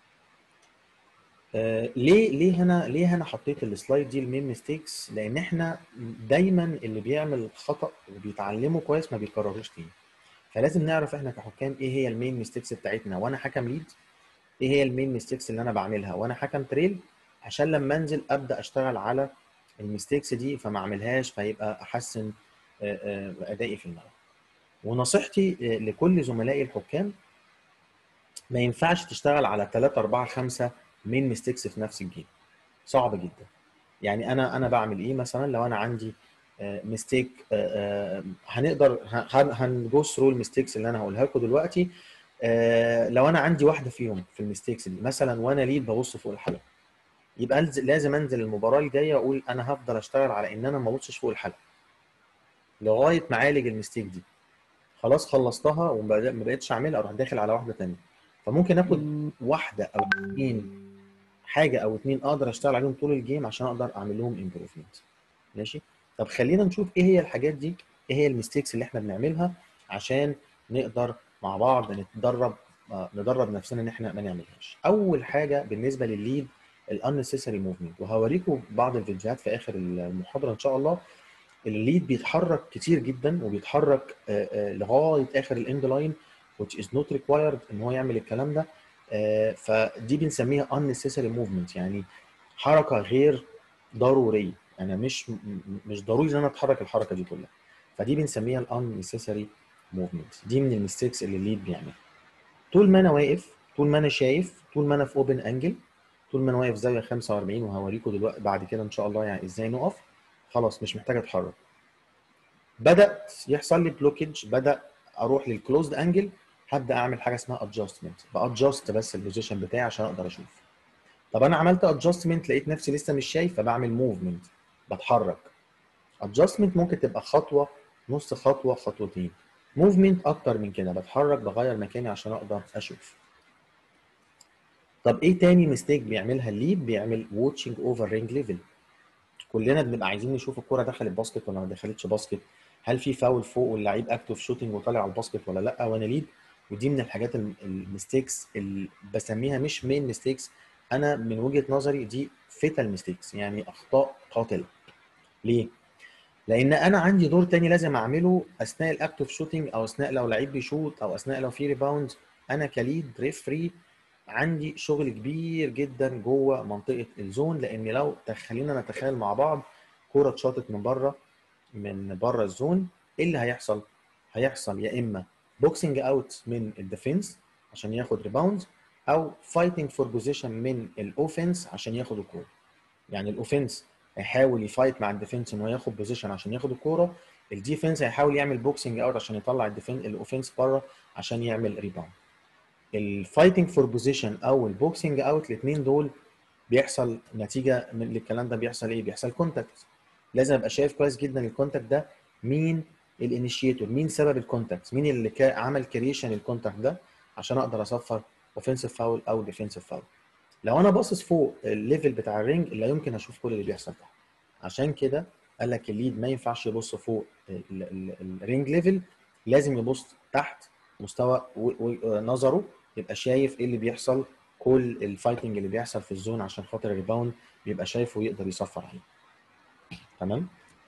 آه ليه ليه هنا ليه هنا حطيت السلايد دي المين ميستيكس لان احنا دايما اللي بيعمل خطا وبيتعلمه كويس ما بيكرروش تاني فلازم نعرف احنا كحكام ايه هي المين ميستيكس بتاعتنا وانا حكم ليد ايه هي المين ميستيكس اللي انا بعملها وانا حكم تريل عشان لما انزل ابدا اشتغل على الميستيكس دي فما اعملهاش فيبقى احسن ادائي في الملعب ونصيحتي لكل زملائي الحكام ما ينفعش تشتغل على 3 4 5 مين ميستيكس في نفس الجيم صعب جدا يعني انا انا بعمل ايه مثلا لو انا عندي ميستيك هنقدر هنجو ثرو الميستيكس اللي انا هقولها لكم دلوقتي لو انا عندي واحده فيهم في الميستيكس دي مثلا وانا ليد ببص فوق الحلقه يبقى لازم انزل المباراه الجايه واقول انا هفضل اشتغل على ان انا ما ابصش فوق الحلقه لغايه ما اعالج الميستيك دي خلاص خلصتها وما بقتش اعملها اروح داخل على واحده ثانيه فممكن اخد واحده او اثنين حاجه او اثنين اقدر اشتغل عليهم طول الجيم عشان اقدر اعمل لهم امبروفمنت ماشي طب خلينا نشوف ايه هي الحاجات دي ايه هي الميستيكس اللي احنا بنعملها عشان نقدر مع بعض نتدرب ندرب نفسنا ان احنا ما نعملهاش اول حاجه بالنسبه للليد الانسيسري موفمنت وهوريكم بعض الفيديوهات في اخر المحاضره ان شاء الله الليد بيتحرك كتير جدا وبيتحرك لغايه اخر الاند لاين which is not required ان هو يعمل الكلام ده آه، فدي بنسميها unnecessary movement يعني حركه غير ضروريه انا مش م- م- مش ضروري ان انا اتحرك الحركه دي كلها فدي بنسميها ال unnecessary movement دي من الميستيكس اللي الليد بيعملها طول ما انا واقف طول ما انا شايف طول ما انا في اوبن انجل طول ما انا واقف زاويه 45 وهوريكم دلوقتي بعد كده ان شاء الله يعني ازاي نقف خلاص مش محتاج اتحرك بدات يحصل لي بلوكج بدا اروح للكلوزد انجل هبدا اعمل حاجه اسمها ادجستمنت بادجست بس البوزيشن بتاعي عشان اقدر اشوف طب انا عملت ادجستمنت لقيت نفسي لسه مش شايف فبعمل موفمنت بتحرك ادجستمنت ممكن تبقى خطوه نص خطوه خطوتين موفمنت اكتر من كده بتحرك بغير مكاني عشان اقدر اشوف طب ايه تاني ميستيك بيعملها الليد بيعمل واتشنج اوفر رينج ليفل كلنا بنبقى عايزين نشوف الكوره دخلت باسكت ولا ما دخلتش باسكت هل في فاول فوق واللعيب اكتف شوتنج وطالع على الباسكت ولا لا وانا ليد ودي من الحاجات الميستيكس اللي بسميها مش مين ميستيكس انا من وجهه نظري دي فيتال ميستيكس يعني اخطاء قاتله ليه لان انا عندي دور تاني لازم اعمله اثناء الاكتف شوتنج او اثناء لو لعيب بيشوط او اثناء لو في ريباوند انا كليد ريفري عندي شغل كبير جدا جوه منطقه الزون لان لو خلينا نتخيل مع بعض كوره اتشاطت من بره من بره الزون ايه اللي هيحصل؟ هيحصل يا اما بوكسنج اوت من الديفنس عشان ياخد ريباوند او فايتنج فور بوزيشن من الاوفنس عشان ياخد الكوره يعني الاوفنس هيحاول يفايت مع الديفنس انه ياخد بوزيشن عشان ياخد الكوره الديفنس هيحاول يعمل بوكسنج اوت عشان يطلع الديفنس الاوفنس بره عشان يعمل ريباوند الفايتنج فور بوزيشن او البوكسنج اوت الاثنين دول بيحصل نتيجه من الكلام ده بيحصل ايه بيحصل كونتاكت لازم ابقى شايف كويس جدا الكونتاكت ده مين الانيشيتور مين سبب الكونتاكت مين اللي كا عمل كريشن الكونتاكت ده عشان اقدر اصفر اوفنسيف فاول او ديفنسيف فاول لو انا باصص فوق الليفل بتاع الرينج لا يمكن اشوف كل اللي بيحصل تحت عشان كده قال لك الليد ما ينفعش يبص فوق الرينج ليفل لازم يبص تحت مستوى نظره يبقى شايف ايه اللي بيحصل كل الفايتنج اللي بيحصل في الزون عشان خاطر الريباوند بيبقى شايفه ويقدر يصفر عليه تمام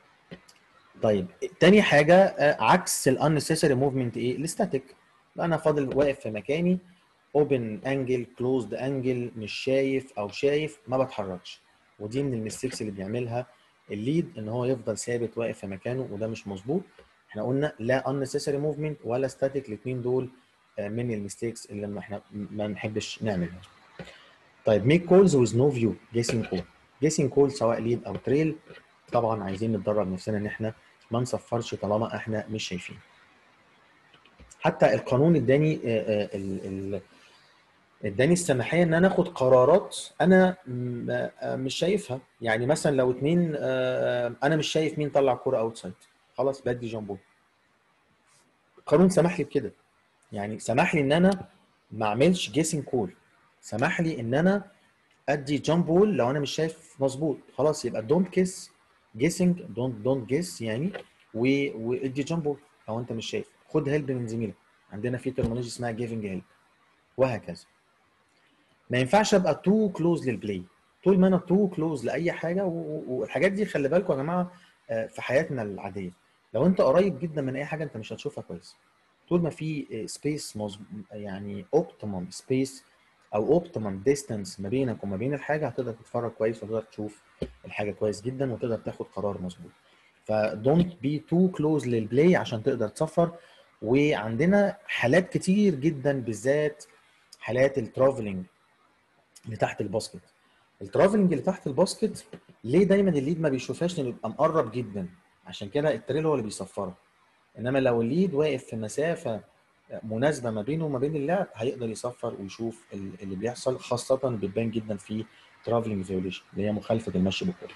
طيب تاني حاجه عكس الانسيسري موفمنت ايه الاستاتيك انا فاضل واقف في مكاني اوبن انجل كلوزد انجل مش شايف او شايف ما بتحركش ودي من الميستيكس اللي بيعملها الليد ان هو يفضل ثابت واقف في مكانه وده مش مظبوط احنا قلنا لا unnecessary موفمنت ولا ستاتيك الاثنين دول من الميستيكس اللي ما احنا ما نحبش نعملها طيب ميك كولز ويز نو فيو جيسنج كول جيسنج كول سواء ليد او تريل طبعا عايزين نتدرب نفسنا ان احنا ما نصفرش طالما احنا مش شايفين حتى القانون اداني اداني السماحيه ان انا اخد قرارات انا مش شايفها يعني مثلا لو اتنين انا مش شايف مين طلع كوره اوتسايد خلاص بدي جامبول القانون سمح لي بكده يعني سمح لي ان انا ما اعملش جيسنج كول سمح لي ان انا ادي جامبول لو انا مش شايف مظبوط خلاص يبقى دونت كيس جيسنج دونت دونت جيس يعني وادي جامبول لو انت مش شايف خد هيلب من زميلك عندنا في ترمينولوجي اسمها جيفنج هيلب وهكذا ما ينفعش ابقى تو كلوز للبلاي طول ما انا تو كلوز لاي حاجه والحاجات دي خلي بالكم يا جماعه في حياتنا العاديه لو انت قريب جدا من اي حاجه انت مش هتشوفها كويس طول ما في سبيس يعني اوبتيمم سبيس او اوبتيمم ديستانس ما بينك وما بين الحاجه هتقدر تتفرج كويس وتقدر تشوف الحاجه كويس جدا وتقدر تاخد قرار مظبوط فدونت بي تو كلوز للبلاي عشان تقدر تصفر وعندنا حالات كتير جدا بالذات حالات الترافلنج اللي تحت الباسكت الترافلنج اللي تحت الباسكت ليه دايما الليد ما بيشوفهاش لانه يبقى مقرب جدا عشان كده التريل هو اللي بيصفرها انما لو الليد واقف في مسافه مناسبه ما بينه وما بين اللاعب هيقدر يصفر ويشوف اللي بيحصل خاصه بتبان جدا في ترافلنج فيوليشن اللي هي مخالفه المشي بالكره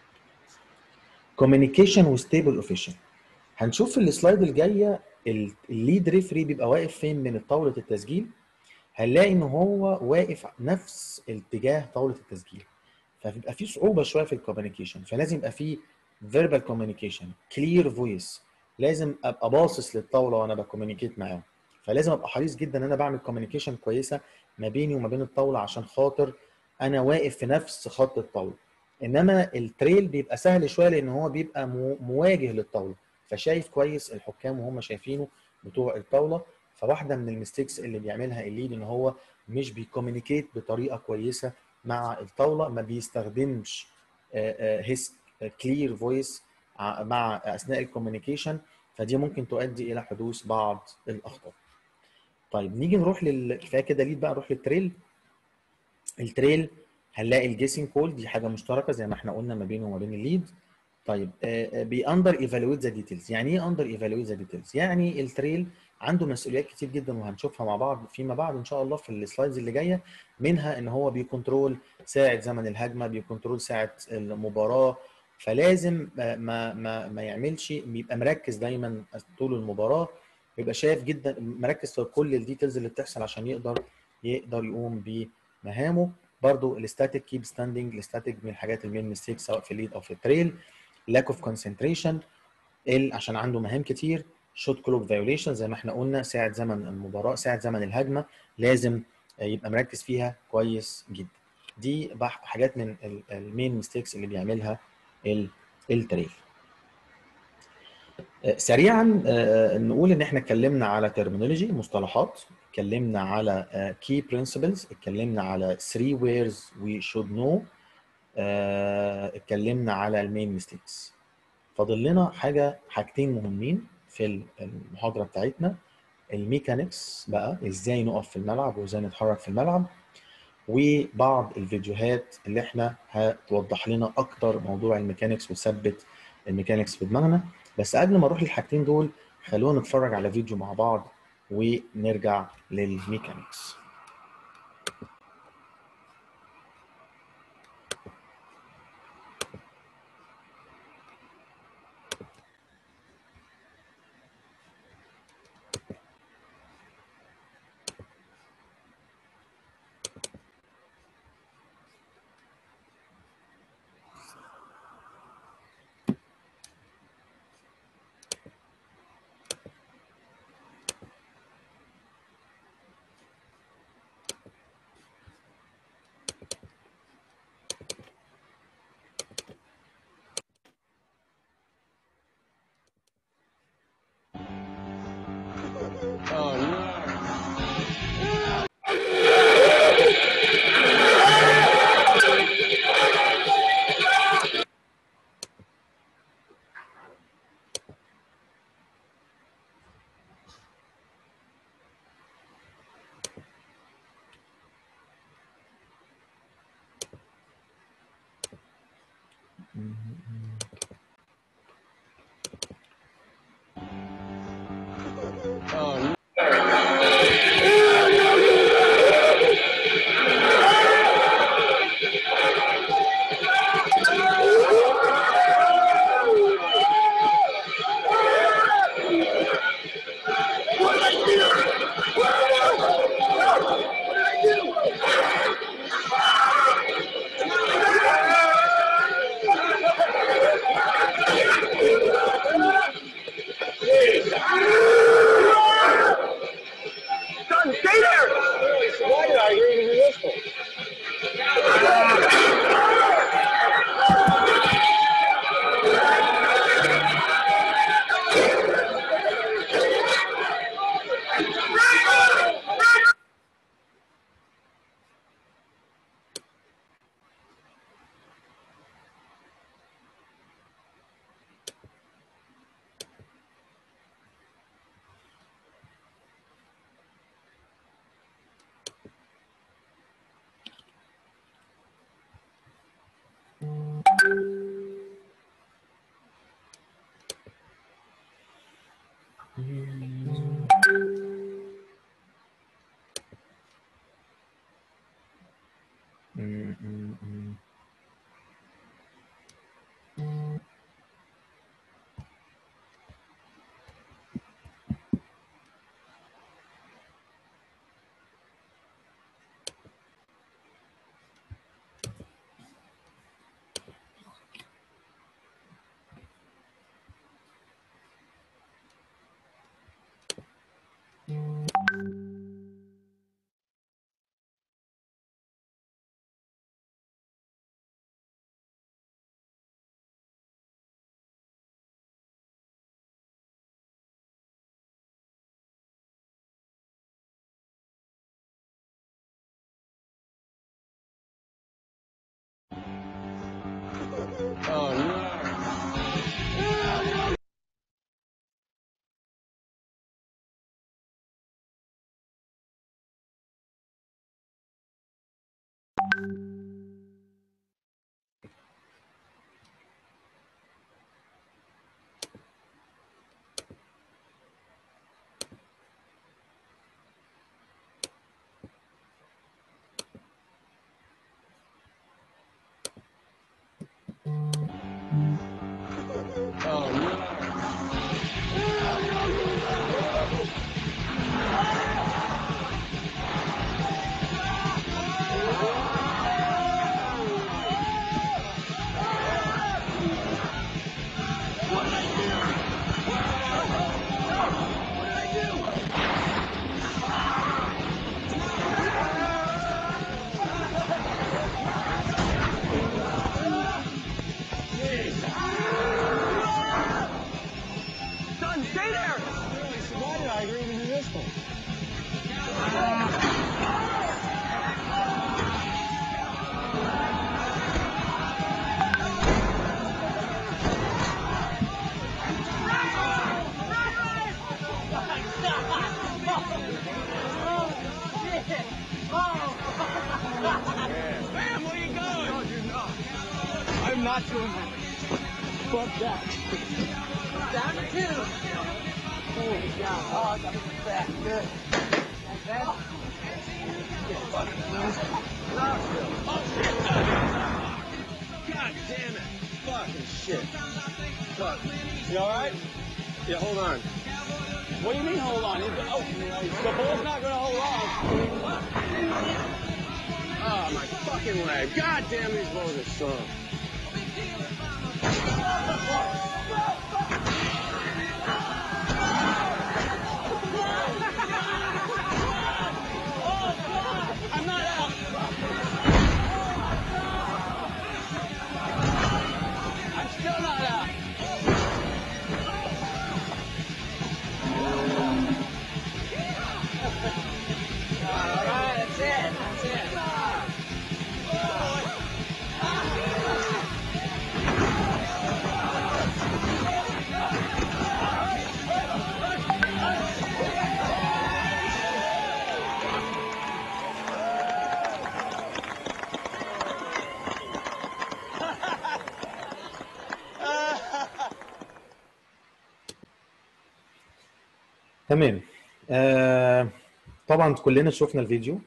كوميونيكيشن وستيبل اوفيشن هنشوف في السلايد الجايه الليد ريفري بيبقى واقف فين من طاوله التسجيل هنلاقي ان هو واقف نفس اتجاه طاوله التسجيل فبيبقى في صعوبه شويه في الكوميونيكيشن فلازم يبقى في فيربال كوميونيكيشن كلير فويس لازم ابقى باصص للطاوله وانا بكوميونيكيت معاهم فلازم ابقى حريص جدا ان انا بعمل كوميونيكيشن كويسه ما بيني وما بين الطاوله عشان خاطر انا واقف في نفس خط الطاوله انما التريل بيبقى سهل شويه لان هو بيبقى مواجه للطاوله فشايف كويس الحكام وهم شايفينه بتوع الطاوله فواحده من الميستيكس اللي بيعملها الليد ان هو مش بيكومينيكيت بطريقه كويسه مع الطاوله ما بيستخدمش هيس كلير فويس مع اثناء الكوميونيكيشن فدي ممكن تؤدي الى حدوث بعض الاخطاء طيب نيجي نروح لل كفايه كده ليد بقى نروح للتريل التريل هنلاقي الجيسنج كول دي حاجه مشتركه زي ما احنا قلنا ما بينه وما بين الليد طيب بي اندر ايفالويت ذا ديتيلز يعني ايه اندر ايفالويت ذا ديتيلز يعني التريل عنده مسؤوليات كتير جدا وهنشوفها مع بعض فيما بعد ان شاء الله في السلايدز اللي جايه منها ان هو بيكنترول ساعه زمن الهجمه بيكنترول ساعه المباراه فلازم ما ما ما يعملش بيبقى مركز دايما طول المباراه بيبقى شايف جدا مركز في كل الديتيلز اللي بتحصل عشان يقدر يقدر يقوم بمهامه برضو الستاتيك كيب ستاندنج الستاتيك من الحاجات المين ميستيك سواء في الليد او في التريل لاك اوف كونسنتريشن عشان عنده مهام كتير شوت كلوك فايوليشن زي ما احنا قلنا ساعه زمن المباراه ساعه زمن الهجمه لازم يبقى مركز فيها كويس جدا دي حاجات من المين ميستيكس اللي بيعملها التريل سريعا نقول ان احنا اتكلمنا على ترمينولوجي مصطلحات اتكلمنا على كي برنسبلز اتكلمنا على 3 ويرز وي شود نو اتكلمنا على المين ميستيكس فاضل لنا حاجه حاجتين مهمين في المحاضره بتاعتنا الميكانكس بقى ازاي نقف في الملعب وازاي نتحرك في الملعب وبعض الفيديوهات اللي احنا هتوضح لنا اكتر موضوع الميكانكس وتثبت الميكانكس في دماغنا بس قبل ما اروح للحاجتين دول خلونا نتفرج على فيديو مع بعض ونرجع للميكانكس Oh no. Oh no. Son, stay there! Why did I agree to do this one? Man, where you going? No, you're not. I'm not doing that. Fuck that. Down to two. Holy God. Oh, that was fat. Good. And then... God damn it. Fucking shit. Fuck. You alright? Yeah, hold on. What do you mean hold on? You- Oh, the ball's not gonna hold on. Oh, my fucking leg. God damn these balls are strong. I'm not out. I'm still not out. All right, that's it. That's it. تمام آه طبعا كلنا شفنا الفيديو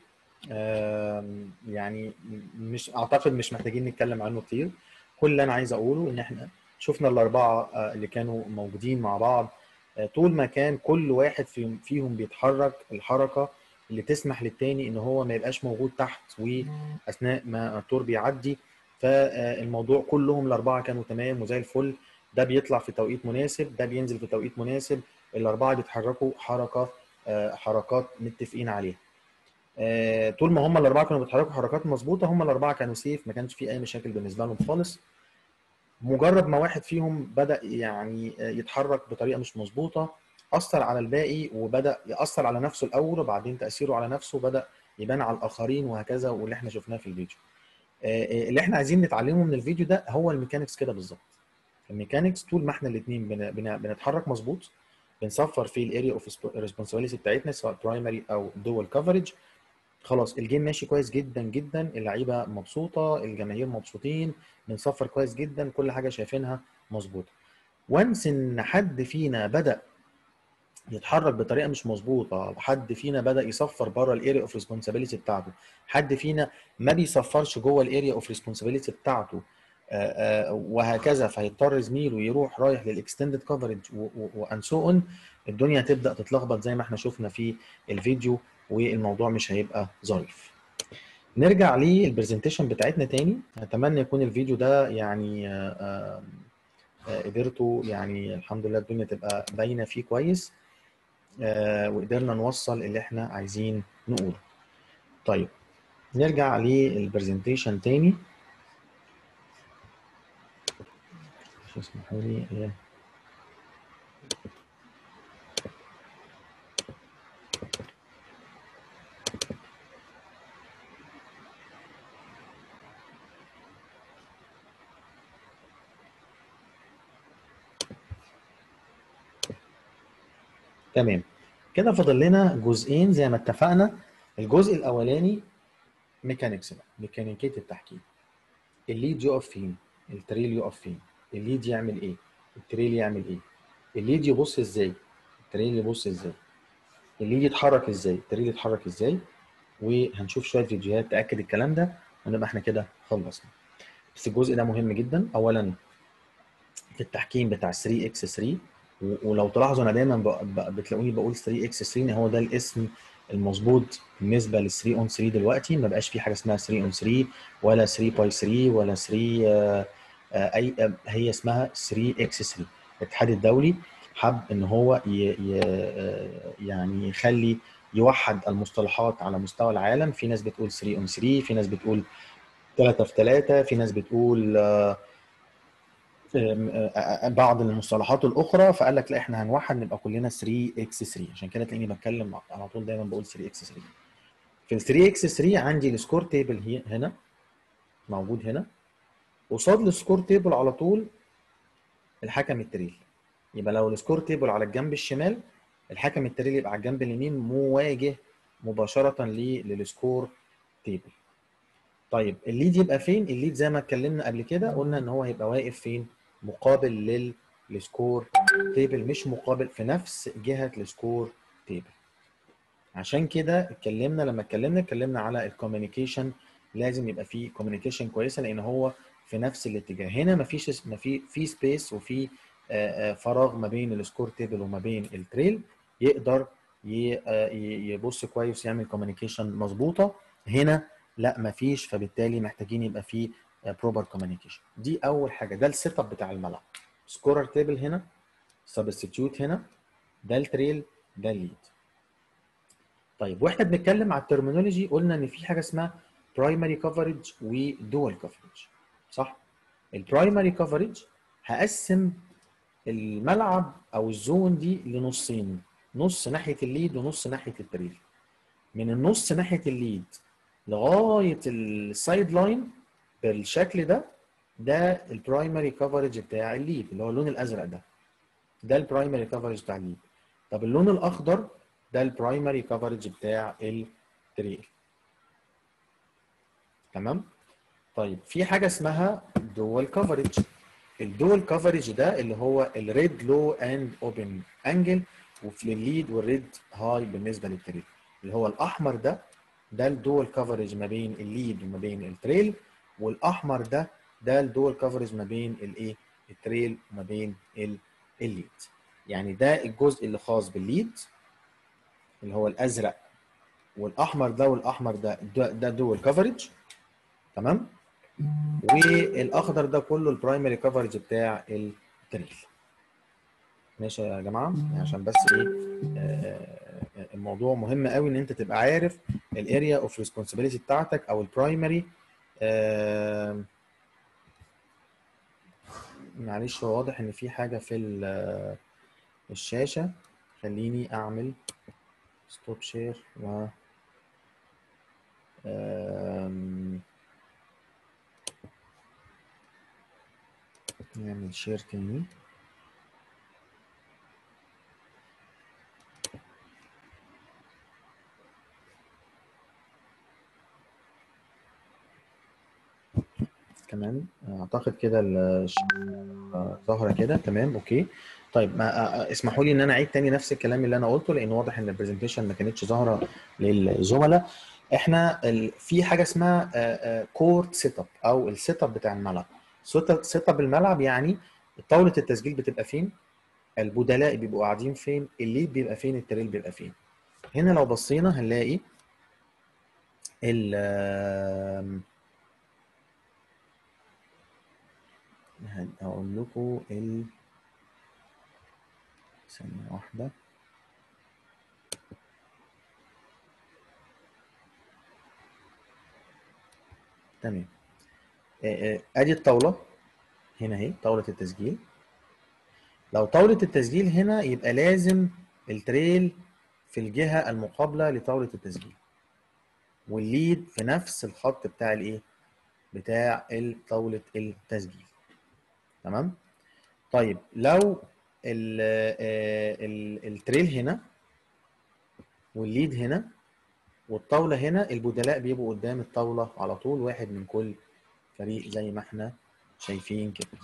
آه يعني مش اعتقد مش محتاجين نتكلم عنه كتير كل اللي انا عايز اقوله ان احنا شفنا الاربعه آه اللي كانوا موجودين مع بعض آه طول ما كان كل واحد في فيهم بيتحرك الحركه اللي تسمح للتاني ان هو ما يبقاش موجود تحت واثناء ما الدور بيعدي فالموضوع كلهم الاربعه كانوا تمام وزي الفل ده بيطلع في توقيت مناسب ده بينزل في توقيت مناسب الاربعه بيتحركوا حركه آه، حركات متفقين عليها آه، طول ما هم الاربعه كانوا بيتحركوا حركات مظبوطه هم الاربعه كانوا سيف ما كانش في اي مشاكل بالنسبه لهم خالص مجرد ما واحد فيهم بدا يعني آه، يتحرك بطريقه مش مظبوطه اثر على الباقي وبدا ياثر على نفسه الاول وبعدين تاثيره على نفسه بدا يبان على الاخرين وهكذا واللي احنا شفناه في الفيديو آه، آه، اللي احنا عايزين نتعلمه من الفيديو ده هو الميكانيكس كده بالظبط الميكانيكس طول ما احنا الاثنين بنتحرك مظبوط بنصفر في الاريا اوف ريسبونسابيلتي بتاعتنا سواء برايمري او دول كفرج خلاص الجيم ماشي كويس جدا جدا اللعيبه مبسوطه الجماهير مبسوطين بنصفر كويس جدا كل حاجه شايفينها مظبوطه وانس ان حد فينا بدا يتحرك بطريقه مش مظبوطه حد فينا بدا يصفر بره الاريا اوف ريسبونسابيلتي بتاعته حد فينا ما بيصفرش جوه الاريا اوف ريسبونسابيلتي بتاعته آه، آه، وهكذا فهيضطر زميله يروح رايح للاكستندد كفرج وان سو اون الدنيا تبدا تتلخبط زي ما احنا شفنا في الفيديو والموضوع مش هيبقى ظريف نرجع للبرزنتيشن بتاعتنا تاني اتمنى يكون الفيديو ده يعني آه، آه، آه، قدرتوا يعني الحمد لله الدنيا تبقى باينه فيه كويس آه، وقدرنا نوصل اللي احنا عايزين نقوله طيب نرجع للبرزنتيشن تاني مش اسمحوا لي إيه. تمام كده فاضل لنا جزئين زي ما اتفقنا الجزء الاولاني ميكانيكس بقى ميكانيكيه التحكيم الليد يقف فين التريل يقف فين الليد يعمل ايه التريل يعمل ايه الليد يبص ازاي التريل يبص ازاي الليد يتحرك ازاي التريل يتحرك ازاي وهنشوف شويه فيديوهات تاكد الكلام ده ونبقى احنا كده خلصنا بس الجزء ده مهم جدا اولا في التحكيم بتاع 3 اكس 3 و- ولو تلاحظوا انا دايما ب- ب- بتلاقوني بقول 3 اكس 3 ان هو ده الاسم المظبوط بالنسبه لل 3 اون 3 دلوقتي ما بقاش في حاجه اسمها 3 اون 3 ولا 3 باي 3 ولا 3 آه، آه، اي آه، هي اسمها 3 اكس 3 الاتحاد الدولي حب ان هو ي... ي... آه، يعني يخلي يوحد المصطلحات على مستوى العالم في ناس بتقول 3 اون 3 في ناس بتقول 3 في 3 في ناس بتقول آه، آم، آه، بعض المصطلحات الاخرى فقال لك لا احنا هنوحد نبقى كلنا 3 اكس 3 عشان كده تلاقيني بتكلم على طول دايما بقول 3 اكس 3 في ال 3 اكس 3 عندي السكور تيبل هي- هنا موجود هنا قصاد السكور تيبل على طول الحكم التريل يبقى لو السكور تيبل على الجنب الشمال الحكم التريل يبقى على الجنب اليمين مواجه مباشره ل- للسكور تيبل طيب الليد يبقى فين الليد زي ما اتكلمنا قبل كده قلنا ان هو هيبقى واقف فين مقابل لل السكور تيبل مش مقابل في نفس جهه السكور تيبل عشان كده اتكلمنا لما اتكلمنا اتكلمنا على الكوميونيكيشن لازم يبقى فيه كوميونيكيشن كويسه لان هو في نفس الاتجاه هنا مفيش ما في في سبيس وفي آه، آه، فراغ ما بين السكور تيبل وما بين التريل يقدر ي- آه، ي- يبص كويس يعمل كوميونيكيشن مظبوطه هنا لا مفيش فبالتالي محتاجين يبقى فيه بروبر كوميونيكيشن دي اول حاجه ده السيت اب بتاع الملعب سكورر تيبل هنا سبستيتيوت هنا ده التريل ده الليد طيب واحنا بنتكلم على الترمينولوجي قلنا ان في حاجه اسمها برايمري كفرج ودول كفرج صح البرايمري كفرج هقسم الملعب او الزون دي لنصين نص ناحيه الليد ونص ناحيه التريل من النص ناحيه الليد لغايه السايد لاين بالشكل ده ده البرايمري كفرج بتاع الليد اللي هو اللون الازرق ده ده البرايمري كفرج بتاع الليد طب اللون الاخضر ده البرايمري كفرج بتاع التريل تمام طيب في حاجه اسمها دول كفرج الدول كفرج ده اللي هو الريد لو اند اوبن انجل وفي الليد والريد هاي بالنسبه للتريل اللي هو الاحمر ده ده الدول كفرج ما بين الليد وما بين التريل والاحمر ده ده الدول كفرج ما بين الايه التريل وما بين ال- الليد يعني ده الجزء اللي خاص بالليد اللي هو الازرق والاحمر ده والاحمر ده ده, ده دول كفرج تمام والاخضر ده كله البرايمري كفرج بتاع التريل ماشي يا جماعه عشان بس ايه آه، آه، الموضوع مهم قوي ان انت تبقى عارف الاريا اوف ريسبونسابيلتي بتاعتك او البرايمري معلش هو واضح ان في حاجه في ال- الشاشه خليني اعمل ستوب شير و آم، نعمل شير تاني كمان اعتقد كده الش- آه، ظاهره كده تمام اوكي طيب ما آه، آه، اسمحوا لي ان انا اعيد تاني نفس الكلام اللي انا قلته لان واضح ان البرزنتيشن ما كانتش ظاهره للزملاء احنا ال... في حاجه اسمها كورت سيت اب او السيت اب بتاع الملعب سيت اب الملعب يعني طاوله التسجيل بتبقى فين البدلاء بيبقوا قاعدين فين الليد بيبقى فين التريل بيبقى فين هنا لو بصينا هنلاقي ال آم، هقول لكم ال ثانية واحدة تمام آه، آه، ادي الطاولة هنا اهي طاولة التسجيل لو طاولة التسجيل هنا يبقى لازم التريل في الجهة المقابلة لطاولة التسجيل والليد في نفس الخط بتاع الايه بتاع ال- طاولة التسجيل تمام طيب لو ال آه، ال- التريل هنا والليد هنا والطاوله هنا البدلاء بيبقوا قدام الطاوله على طول واحد من كل فريق زي ما احنا شايفين كده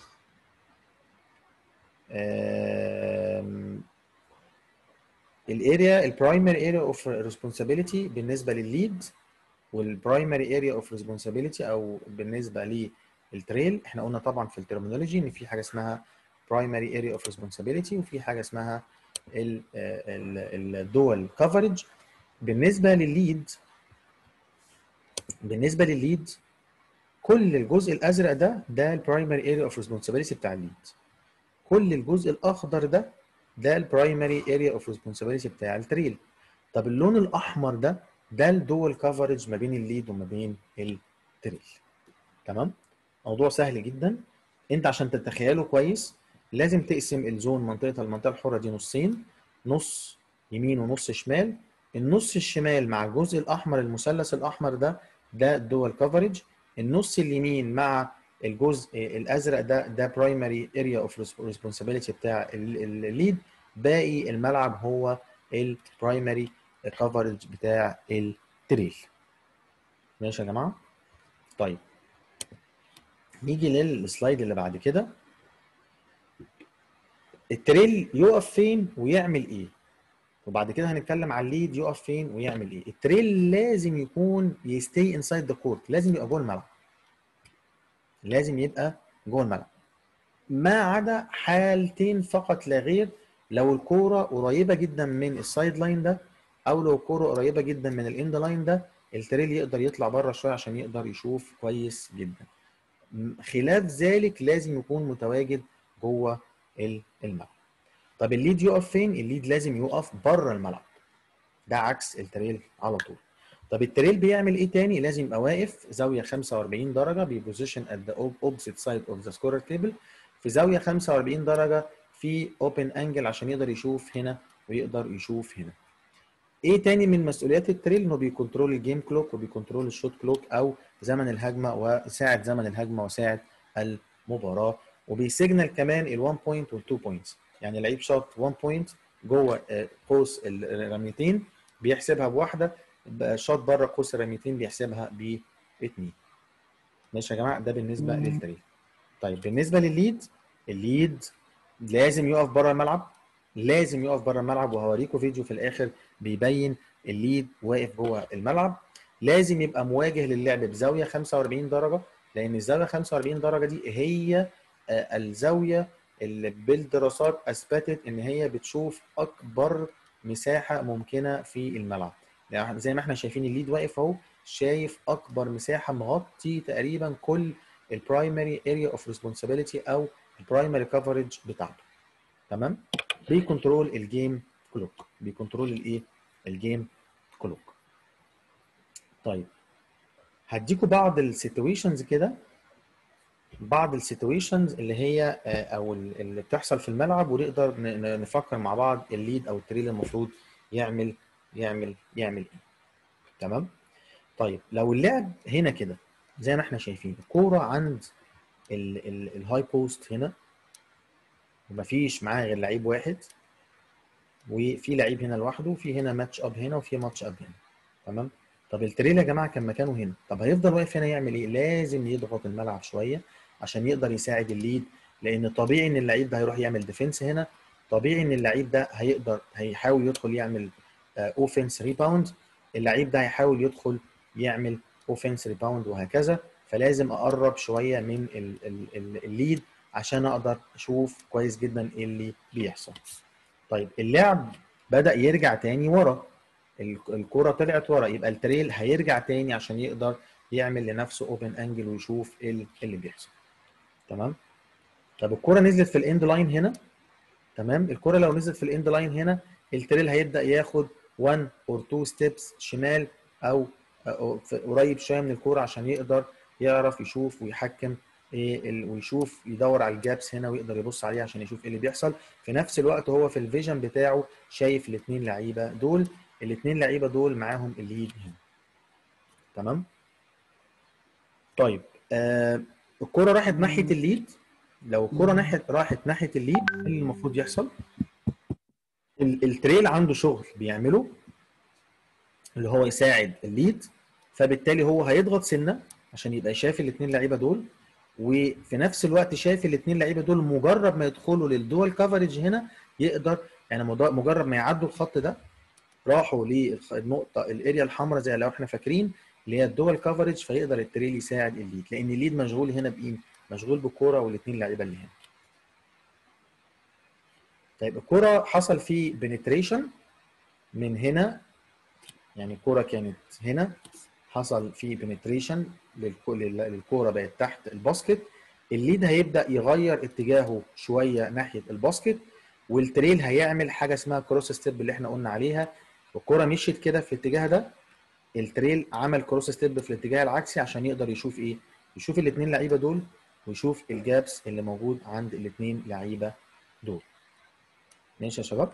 آم، الاريا البرايمري اريا اوف ريسبونسابيلتي بالنسبه للليد والبرايمري اريا اوف ريسبونسابيلتي او بالنسبه للتريل احنا قلنا طبعا في الترمينولوجي ان في حاجه اسمها برايمري اريا اوف ريسبونسابيلتي وفي حاجه اسمها الدول كفرج بالنسبه للليد بالنسبه للليد كل الجزء الازرق ده ده البرايمري اريا اوف ريسبونسابيلتي بتاع الليد كل الجزء الاخضر ده ده البرايمري اريا اوف ريسبونسابيلتي بتاع التريل طب اللون الاحمر ده ده الدول كفرج ما بين الليد وما بين التريل تمام موضوع سهل جدا انت عشان تتخيله كويس لازم تقسم الزون منطقه المنطقه الحره دي نصين نص يمين ونص شمال النص الشمال مع الجزء الاحمر المثلث الاحمر ده ده الدول كفرج النص اليمين مع الجزء الازرق ده ده برايمري اريا اوف ريسبونسابيلتي بتاع الليد باقي الملعب هو البرايمري كفرج بتاع التريل ماشي يا جماعه طيب نيجي للسلايد اللي بعد كده التريل يقف فين ويعمل ايه وبعد كده هنتكلم على الليد يقف فين ويعمل ايه التريل لازم يكون يستي انسايد ذا كورت لازم يبقى جوه الملعب لازم يبقى جوه الملعب ما عدا حالتين فقط لا غير لو الكوره قريبه جدا من السايد لاين ده او لو الكوره قريبه جدا من الاند لاين ده التريل يقدر يطلع بره شويه عشان يقدر يشوف كويس جدا خلاف ذلك لازم يكون متواجد جوه الملعب طب الليد يقف فين الليد لازم يقف بره الملعب ده عكس التريل على طول طب التريل بيعمل ايه تاني لازم يبقى واقف زاويه 45 درجه بيبوزيشن ات ذا اوبوزيت سايد اوف ذا سكورر تيبل في زاويه 45 درجه في اوبن انجل عشان يقدر يشوف هنا ويقدر يشوف هنا ايه تاني من مسؤوليات التريل انه بيكنترول الجيم كلوك وبيكنترول الشوت كلوك او زمن الهجمه وساعه زمن الهجمه وساعه المباراه وبيسيجنال كمان ال1 بوينت وال2 بوينتس يعني لعيب شاط 1 بوينت جوه قوس الرميتين بيحسبها بواحده شاط بره قوس الرميتين بيحسبها باثنين ماشي يا جماعه ده بالنسبه للتريل طيب بالنسبه للليد الليد لازم يقف بره الملعب لازم يقف بره الملعب وهوريكم فيديو في الاخر بيبين الليد واقف جوه الملعب لازم يبقى مواجه للعب بزاويه 45 درجه لان الزاويه 45 درجه دي هي الزاويه اللي بالدراسات اثبتت ان هي بتشوف اكبر مساحه ممكنه في الملعب يعني زي ما احنا شايفين الليد واقف اهو شايف اكبر مساحه مغطي تقريبا كل البرايمري اريا اوف ريسبونسابيلتي او البرايمري كفرج بتاعته تمام بيكنترول الجيم كلوك بيكنترول الايه الجيم كلوك طيب هديكوا بعض السيتويشنز كده بعض السيتويشنز اللي هي او اللي بتحصل في الملعب ونقدر نفكر مع بعض الليد او التريل المفروض يعمل يعمل يعمل ايه تمام طيب لو اللعب هنا كده زي ما احنا شايفين الكوره عند الهاي بوست هنا ومفيش معاه غير لعيب واحد وفي لعيب هنا لوحده وفي هنا ماتش اب هنا وفي ماتش اب هنا تمام طب التريل يا جماعه كان مكانه هنا طب هيفضل واقف هنا يعمل ايه لازم يضغط الملعب شويه عشان يقدر يساعد الليد لان طبيعي ان اللعيب ده هيروح يعمل ديفنس هنا طبيعي ان اللعيب ده هيقدر هيحاول يدخل يعمل اوفنس ريباوند اللعيب ده هيحاول يدخل يعمل اوفنس ريباوند وهكذا فلازم اقرب شويه من الليد عشان اقدر اشوف كويس جدا ايه اللي بيحصل طيب اللعب بدا يرجع تاني ورا الكرة طلعت ورا يبقى التريل هيرجع تاني عشان يقدر يعمل لنفسه اوبن انجل ويشوف ايه اللي بيحصل تمام طب الكرة نزلت في الاند لاين هنا تمام الكرة لو نزلت في الاند لاين هنا التريل هيبدا ياخد 1 اور 2 ستيبس شمال او قريب شويه من الكوره عشان يقدر يعرف يشوف ويحكم ايه ويشوف يدور على الجابس هنا ويقدر يبص عليها عشان يشوف ايه اللي بيحصل في نفس الوقت هو في الفيجن بتاعه شايف الاثنين لعيبه دول الاثنين لعيبه دول معاهم الليد هنا تمام طيب آه الكوره راحت ناحيه الليد لو الكره ناحيه راحت ناحيه الليد ايه اللي المفروض يحصل ال- التريل عنده شغل بيعمله اللي هو يساعد الليد فبالتالي هو هيضغط سنه عشان يبقى شايف الاثنين لعيبه دول وفي نفس الوقت شايف الاثنين لعيبه دول مجرد ما يدخلوا للدول كفرج هنا يقدر يعني مد- مجرد ما يعدوا الخط ده راحوا للنقطه الاريا الحمراء زي لو احنا فاكرين اللي هي الدول كفرج فيقدر التريل يساعد الليد لان الليد مشغول هنا بايه؟ مشغول بالكوره والاثنين لعيبه اللي هنا. طيب الكوره حصل فيه بنتريشن من هنا يعني الكوره كانت هنا حصل فيه بنتريشن للكوره بقت تحت الباسكت الليد هيبدا يغير اتجاهه شويه ناحيه الباسكت والتريل هيعمل حاجه اسمها كروس ستيب اللي احنا قلنا عليها الكوره مشيت كده في الاتجاه ده التريل عمل كروس ستيب في الاتجاه العكسي عشان يقدر يشوف ايه يشوف الاثنين لعيبه دول ويشوف الجابس اللي موجود عند الاثنين لعيبه دول ماشي يا شباب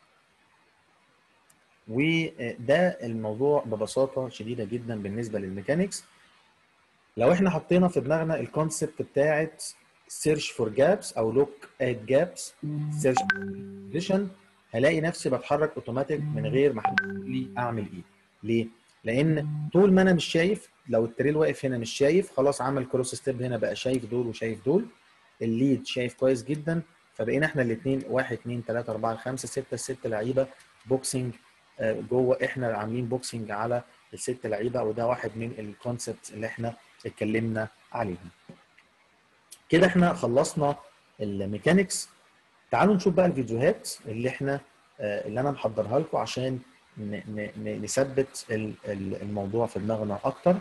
وده الموضوع ببساطه شديده جدا بالنسبه للميكانيكس لو احنا حطينا في دماغنا الكونسبت بتاعت سيرش فور جابس او لوك ات جابس سيرش بوزيشن هلاقي نفسي بتحرك اوتوماتيك من غير ما حد يقول لي اعمل ايه ليه لان طول ما انا مش شايف لو التريل واقف هنا مش شايف خلاص عمل كروس ستيب هنا بقى شايف دول وشايف دول الليد شايف كويس جدا فبقينا احنا الاثنين 1 2 3 4 5 6 الست لعيبه بوكسنج آه، جوه احنا عاملين بوكسنج على الست لعيبه وده واحد من الكونسبتس اللي احنا اتكلمنا عليهم كده احنا خلصنا الميكانيكس تعالوا نشوف بقى الفيديوهات اللي احنا آه، اللي انا محضرها لكم عشان ن- ن- ن- نثبت ال- ال- الموضوع في دماغنا اكتر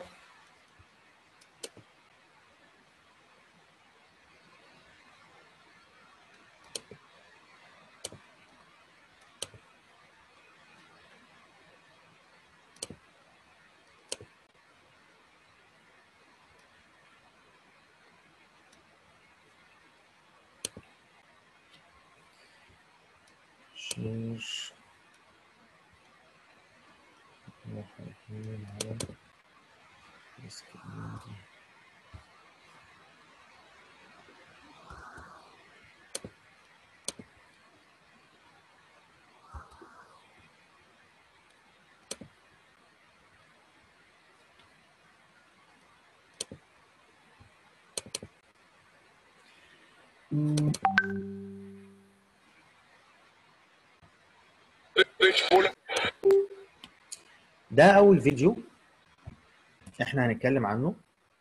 شير نروح رايحين على السكرين دي. Which bullet? ده اول فيديو احنا هنتكلم عنه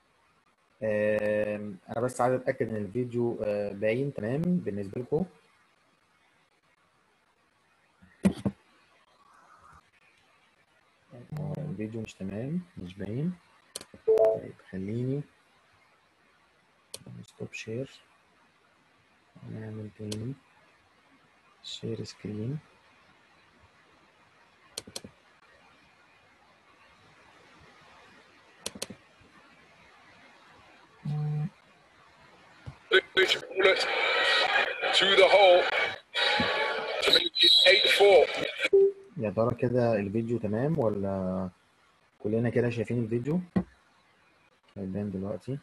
آم، انا بس عايز اتاكد ان الفيديو آه، باين تمام بالنسبه لكم آه، الفيديو مش تمام مش باين طيب خليني ستوب شير نعمل تاني شير سكرين Which bullet to the hole to make it 8 4. يا ترى كده الفيديو تمام ولا كلنا كده شايفين الفيديو هيبان دلوقتي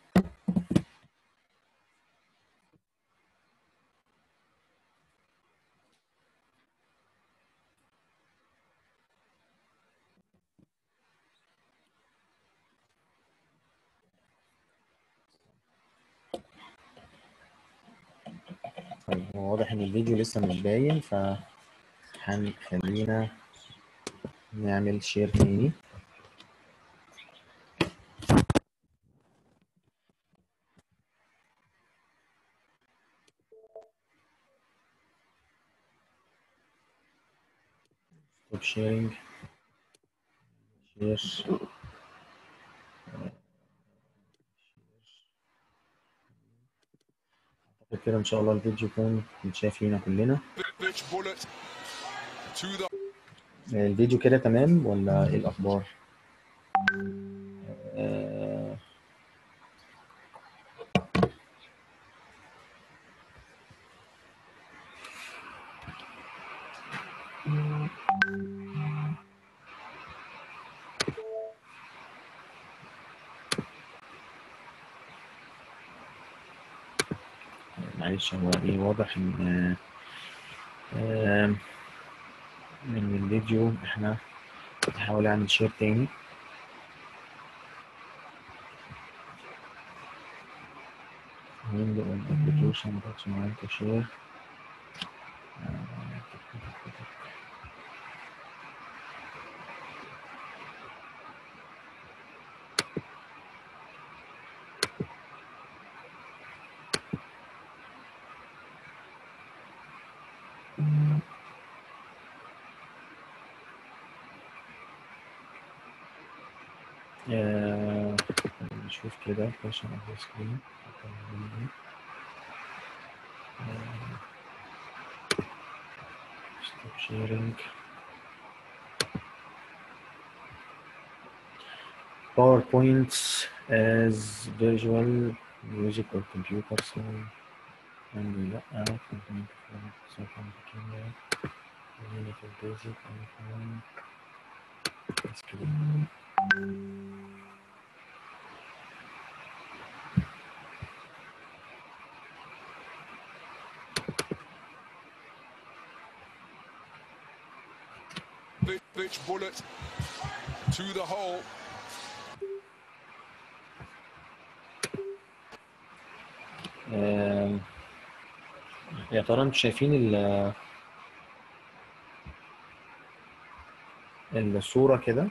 طيب هو واضح ان الفيديو لسه مش باين ف هنخلينا نعمل شير تاني stop sharing share أعتقد كده ان شاء الله الفيديو يكون متشاف لينا كلنا Which bullet to the الفيديو كده تمام ولا ايه الاخبار آه، معلش هو ايه واضح ان آه، ان الفيديو احنا نحاول اعمل شير تاني window of application that's معاك share آه، نشوف كده question of the screen آه، stop sharing PowerPoint as visual music or computer so عندي لأ continue to follow second camera continue to basic and phone بس كده Pitch, pitch bullet to the hole. آم، يا ترى انتوا شايفين ال الصورة كده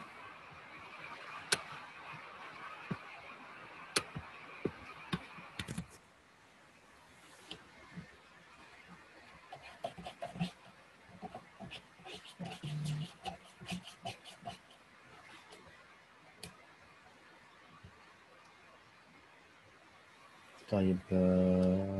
طيب آه،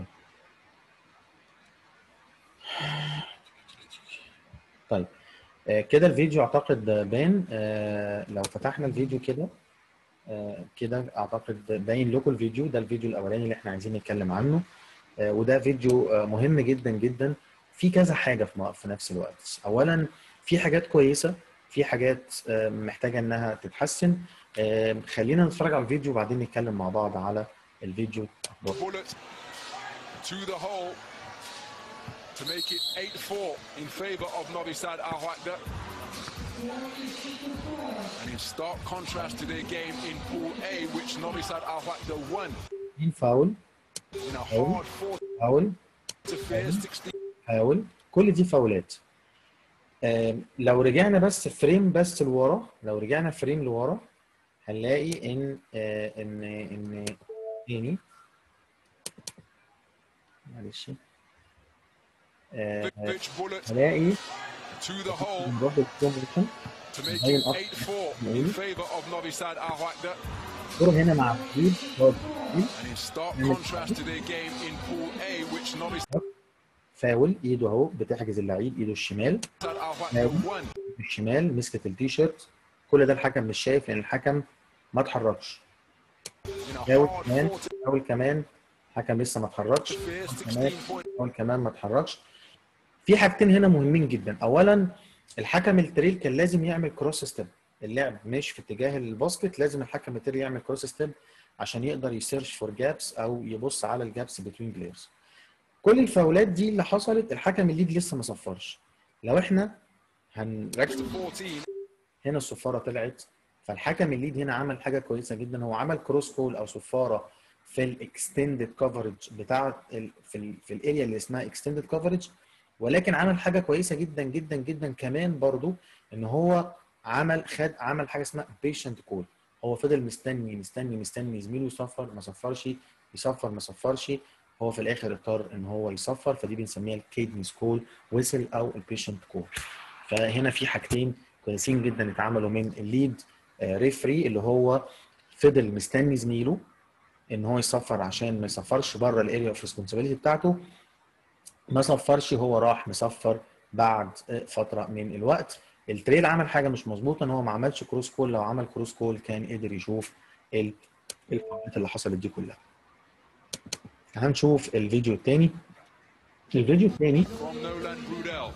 طيب آه، كده الفيديو اعتقد بان آه، لو فتحنا الفيديو كده آه، كده اعتقد باين لكم الفيديو ده الفيديو الاولاني اللي احنا عايزين نتكلم عنه آه، وده فيديو آه، مهم جدا جدا في كذا حاجه في م- في نفس الوقت اولا في حاجات كويسه في حاجات آه، محتاجه انها تتحسن آه، خلينا نتفرج على الفيديو وبعدين نتكلم مع بعض على الفيديو أخباره. Bullet to the hole to make it 8-4 in favour of Novi Sad Al Waqda. And in stark contrast to their game in Pool A, which Novi Sad Al Waqda won مين فاول in a hard fought فاول affair 16 فاول كل دي فاولات آم، لو رجعنا بس فريم بس لورا لو رجعنا فريم لورا هنلاقي ان آه، ان ان تاني معلش آه، pitch bullet هلاقي to the hole نروح للسلو موشن to make Line it up. 8-4 in favour of Novi Sad Al Waqda. الكورة هنا مع الفيد هو الفيد. And in stark Line up. contrast to their game in Pool A, which Novi Sad فاول ايده اهو بتحجز اللعيب ايده الشمال Al Waqda Line. won الشمال مسكت التيشيرت كل ده الحكم مش شايف لان الحكم ما اتحركش in a فاول hard كمان fought فاول كمان الحكم لسه ما اتحركش affair كمان 16 points. فاول كمان ما اتحركش في حاجتين هنا مهمين جدا اولا الحكم التريل كان لازم يعمل كروس ستيب اللعب مش في اتجاه الباسكت لازم الحكم التريل يعمل كروس ستيب عشان يقدر يسيرش فور جابس او يبص على الجابس بتوين بلايرز كل الفاولات دي اللي حصلت الحكم الليد لسه ما صفرش لو احنا هنركز to 14 هنا الصفاره طلعت فالحكم الليد هنا عمل حاجه كويسه جدا هو عمل كروس كول او صفاره في الاكستندد كفرج بتاع ال في ال في الاريا اللي اسمها اكستندد كفرج ولكن عمل حاجه كويسه جدا جدا جدا كمان برضو ان هو عمل خد عمل حاجه اسمها بيشنت كول هو فضل مستني مستني مستني زميله يصفر ما صفرش يصفر ما صفرش هو في الاخر اضطر ان هو يصفر فدي بنسميها الكيدنس كول ويسل او البيشنت كول فهنا في حاجتين كويسين جدا اتعملوا من الليد ريفري اللي هو فضل مستني زميله ان هو يصفر عشان ما يصفرش بره الاريا اوف ريسبونسابيلتي بتاعته ما صفرش هو راح مصفر بعد فتره من الوقت التريل عمل حاجه مش مظبوطه ان هو ما عملش كروس كول لو عمل كروس كول كان قدر يشوف ال- الحاجات اللي حصلت دي كلها هنشوف الفيديو الثاني الفيديو الثاني from Nolan Brudel.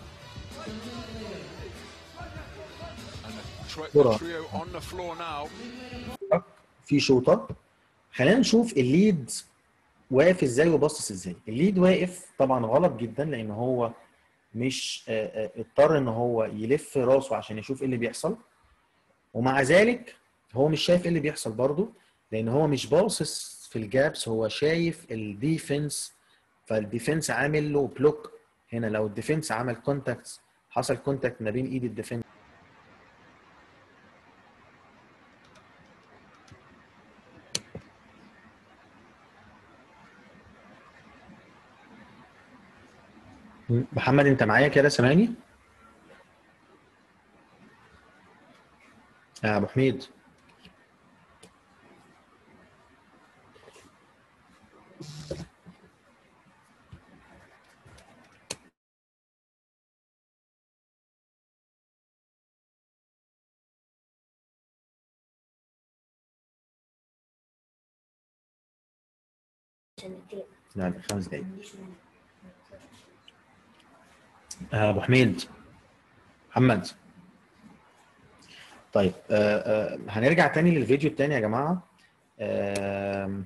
And the, tri- Hold the on. trio on the floor now. في شوطه خلينا نشوف الليد واقف ازاي وباصص ازاي الليد واقف طبعا غلط جدا لان هو مش آه، آه، اضطر ان هو يلف راسه عشان يشوف ايه اللي بيحصل ومع ذلك هو مش شايف ايه اللي بيحصل برضه لان هو مش باصص في الجابس هو شايف الديفنس فالديفنس عامل له بلوك هنا لو الديفنس عمل كونتاكت حصل كونتاكت ما بين ايد الديفنس محمد انت معايا كده سامعني؟ يا ابو حميد لا لا خمس دقايق آه، ابو حميد محمد طيب آه، آه، هنرجع تاني للفيديو التاني يا جماعه آم،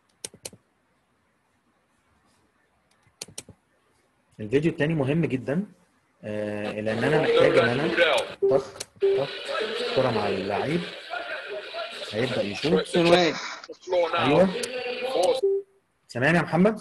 الفيديو التاني مهم جدا آه، لان انا محتاج ان انا Goodell. طق طق كرة مع اللعيب هيبدا يشوط Stretch the Wait. the floor now. ايوه Force سامعني يا محمد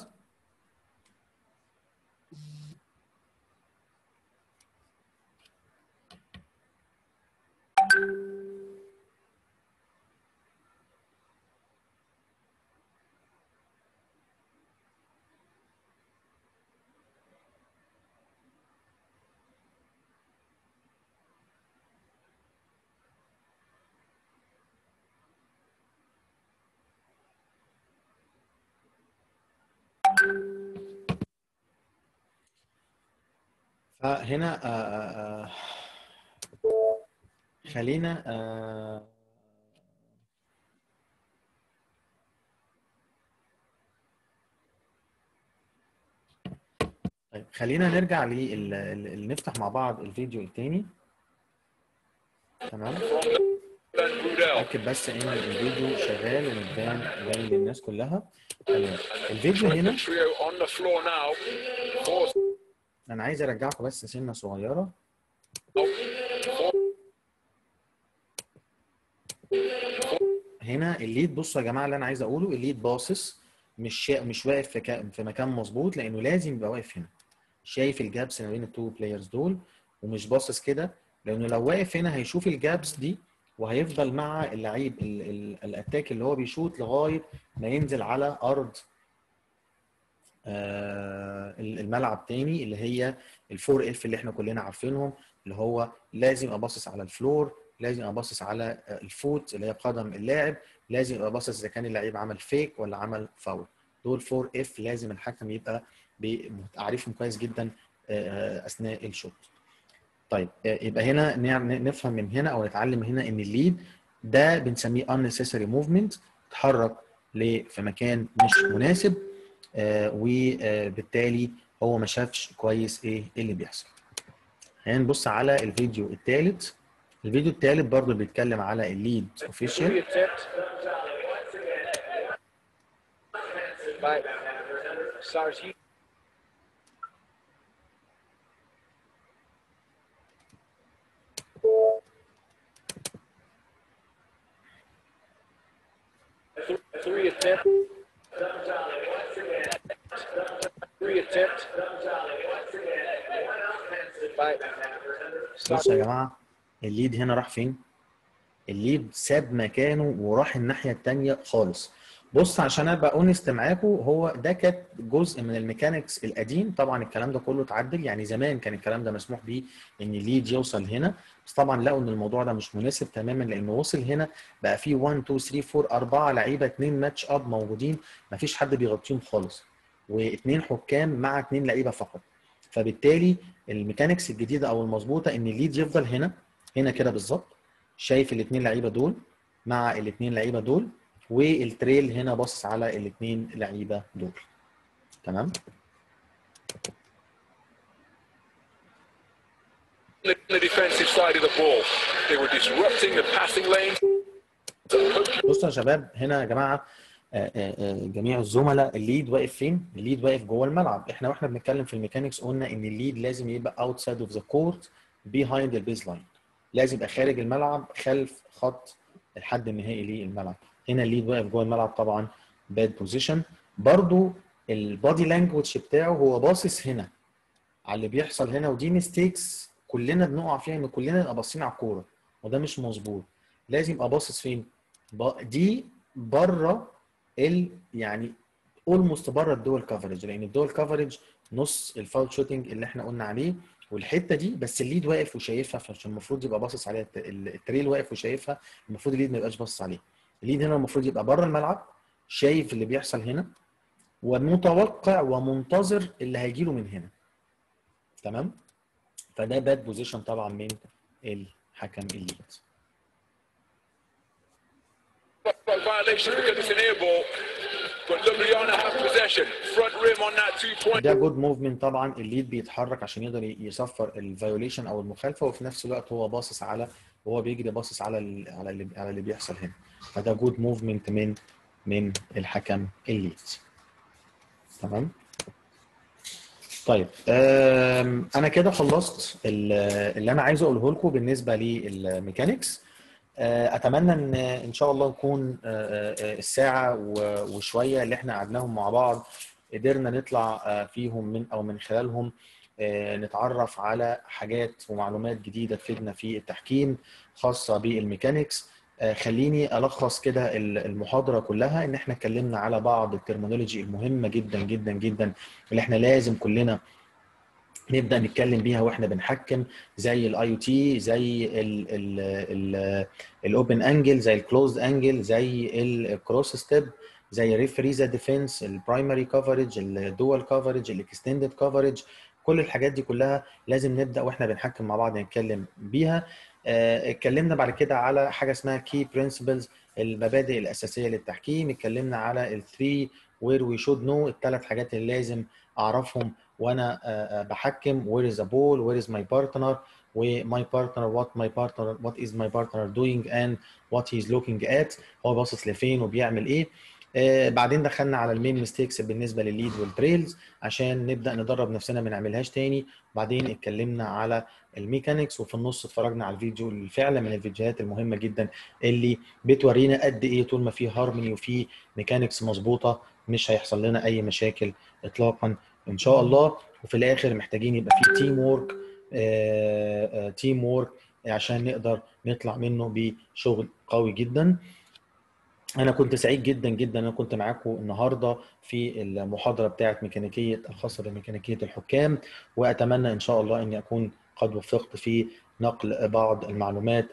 فهنا آه، آه، آه، خلينا آه، طيب خلينا نرجع لل ال- نفتح مع بعض الفيديو التاني تمام then Goodell. اتاكد بس ان الفيديو شغال ومتبان باين للناس كلها تمام الفيديو هنا Trio on the floor now. Force انا عايز ارجعكم بس سنه صغيره هنا الليد بصوا يا جماعه اللي انا عايز اقوله الليد باصص مش شا... مش واقف في, ك... في مكان مظبوط لانه لازم يبقى واقف هنا شايف الجابس ما بين التو بلايرز دول ومش باصص كده لانه لو واقف هنا هيشوف الجابس دي وهيفضل مع اللعيب ال... ال... الاتاك اللي هو بيشوط لغايه ما ينزل على ارض آه، الملعب تاني اللي هي الفور اف اللي احنا كلنا عارفينهم اللي هو لازم ابصص على الفلور لازم ابصص على آه، الفوت اللي هي قدم اللاعب لازم ابصص اذا كان اللعيب عمل فيك ولا عمل فاول دول فور اف لازم الحكم يبقى بي- عارفهم كويس جدا آه، اثناء الشوط طيب آه، يبقى هنا نع- نفهم من هنا او نتعلم هنا ان الليد ده بنسميه unnecessary movement اتحرك ل- في مكان مش مناسب آه، وبالتالي هو ما شافش كويس ايه اللي بيحصل هنبص على الفيديو الثالث الفيديو الثالث برضو بيتكلم على الليد اوفيشال attempt. By Cyrus Hughes. Th- Three attempt. Three attempt. By بصوا يا جماعه الليد هنا راح فين الليد ساب مكانه وراح الناحيه الثانيه خالص بص عشان ابقى اونست معاكم هو ده كانت جزء من الميكانيكس القديم طبعا الكلام ده كله اتعدل يعني زمان كان الكلام ده مسموح بيه ان الليد يوصل هنا بس طبعا لقوا ان الموضوع ده مش مناسب تماما لانه وصل هنا بقى فيه 1 2 3 4 4 لعيبه اثنين ماتش اب موجودين مفيش حد بيغطيهم خالص واثنين حكام مع اثنين لعيبه فقط فبالتالي الميكانيكس الجديده او المظبوطه ان الليد يفضل هنا هنا كده بالظبط شايف الاثنين لعيبه دول مع الاثنين لعيبه دول والتريل هنا باصص على الاثنين لعيبه دول تمام the defensive side of the ball. They were disrupting the passing lane. بصوا يا شباب هنا يا جماعه آه، آه، آه، جميع الزملاء الليد واقف فين؟ الليد واقف جوه الملعب احنا واحنا بنتكلم في الميكانيكس قلنا ان الليد لازم يبقى اوتسايد اوف ذا كورت بيهايند البيز لاين لازم يبقى خارج الملعب خلف خط الحد النهائي للملعب هنا الليد واقف جوه الملعب طبعا باد بوزيشن برضو البادي لانجوج بتاعه هو باصص هنا على اللي بيحصل هنا ودي ميستيكس كلنا بنقع فيها ان كلنا نبقى باصين على الكوره وده مش مظبوط لازم يبقى باصص فين ب- دي بره ال يعني اولموست بره الدول كفرج لان الدول كفرج نص الفاول شوتنج اللي احنا قلنا عليه والحته دي بس الليد واقف وشايفها فعشان المفروض يبقى باصص عليها الت- ال- التريل واقف وشايفها المفروض الليد ما يبقاش باصص عليه الليد هنا المفروض يبقى بره الملعب شايف اللي بيحصل هنا ومتوقع ومنتظر اللي هيجي له من هنا تمام فده باد بوزيشن طبعا من الحكم الليد Violation because it's an air ball. But Ljubljana have possession. Front rim on that two point. ده جود موفمنت طبعا الليد بيتحرك عشان يقدر يصفر الفيوليشن او المخالفه وفي نفس الوقت هو باصص على وهو بيجري باصص على ال على اللي على اللي بيحصل هنا فده جود موفمنت من من الحكم الليد تمام طيب آم، انا كده خلصت ال- اللي انا عايز اقوله لكم بالنسبه للميكانيكس آه، اتمنى ان ان شاء الله نكون آه، آه، الساعه و- وشويه اللي احنا قعدناهم مع بعض قدرنا نطلع آه، فيهم من او من خلالهم آه، نتعرف على حاجات ومعلومات جديده تفيدنا في التحكيم خاصه بالميكانيكس آه، خليني الخص كده ال- المحاضره كلها ان احنا اتكلمنا على بعض الترمينولوجي المهمه جدا جدا جدا اللي احنا لازم كلنا نبدا نتكلم بيها واحنا بنحكم زي الاي او تي زي الاوبن انجل زي الكلوزد انجل زي الكروس ستيب زي ريفريزا ديفense البرايمري كفرج الدول كفرج الاكستندد كفرج كل الحاجات دي كلها لازم نبدا واحنا بنحكم مع بعض نتكلم بيها آه، اتكلمنا بعد كده على حاجه اسمها كي برنسبلز المبادئ الاساسيه للتحكيم اتكلمنا على الثري وير وي شود نو الثلاث حاجات اللي لازم اعرفهم وانا آه، آه، بحكم where is the ball where is my partner و my partner what my partner what is my partner doing and what he is looking at هو باصص لفين وبيعمل ايه آه بعدين دخلنا على المين ميستيكس بالنسبه للليد والتريلز عشان نبدا ندرب نفسنا ما نعملهاش تاني بعدين اتكلمنا على الميكانيكس وفي النص اتفرجنا على الفيديو اللي فعلا من الفيديوهات المهمه جدا اللي بتورينا قد ايه طول ما في هارموني وفي ميكانيكس مظبوطه مش هيحصل لنا اي مشاكل اطلاقا ان شاء الله وفي الاخر محتاجين يبقى في تيم وورك تيم وورك عشان نقدر نطلع منه بشغل قوي جدا انا كنت سعيد جدا جدا انا كنت معاكم النهارده في المحاضره بتاعه ميكانيكيه الخاصه بميكانيكيه الحكام واتمنى ان شاء الله اني اكون قد وفقت في نقل بعض المعلومات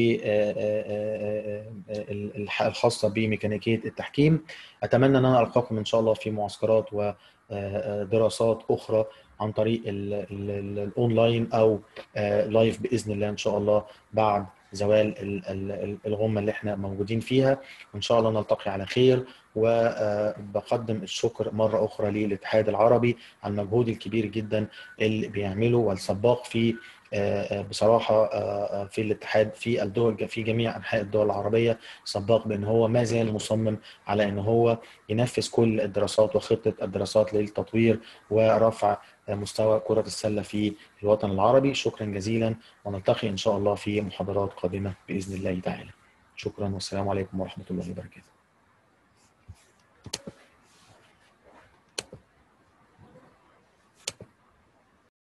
والخاصه بميكانيكيه التحكيم اتمنى ان انا القاكم ان شاء الله في معسكرات ودراسات اخرى عن طريق ال- ال- ال- الاونلاين او آه، لايف باذن الله ان شاء الله بعد زوال ال- ال- الغمه اللي احنا موجودين فيها وان شاء الله نلتقي على خير وبقدم الشكر مره اخرى للاتحاد العربي على المجهود الكبير جدا اللي بيعمله والسباق في آه، آه، بصراحه آه، آه، في الاتحاد في الدول في جميع انحاء الدول العربيه سباق بان هو ما زال مصمم على ان هو ينفذ كل الدراسات وخطه الدراسات للتطوير ورفع مستوى كره السله في الوطن العربي شكرا جزيلا ونلتقي ان شاء الله في محاضرات قادمه باذن الله تعالى شكرا والسلام عليكم ورحمه الله وبركاته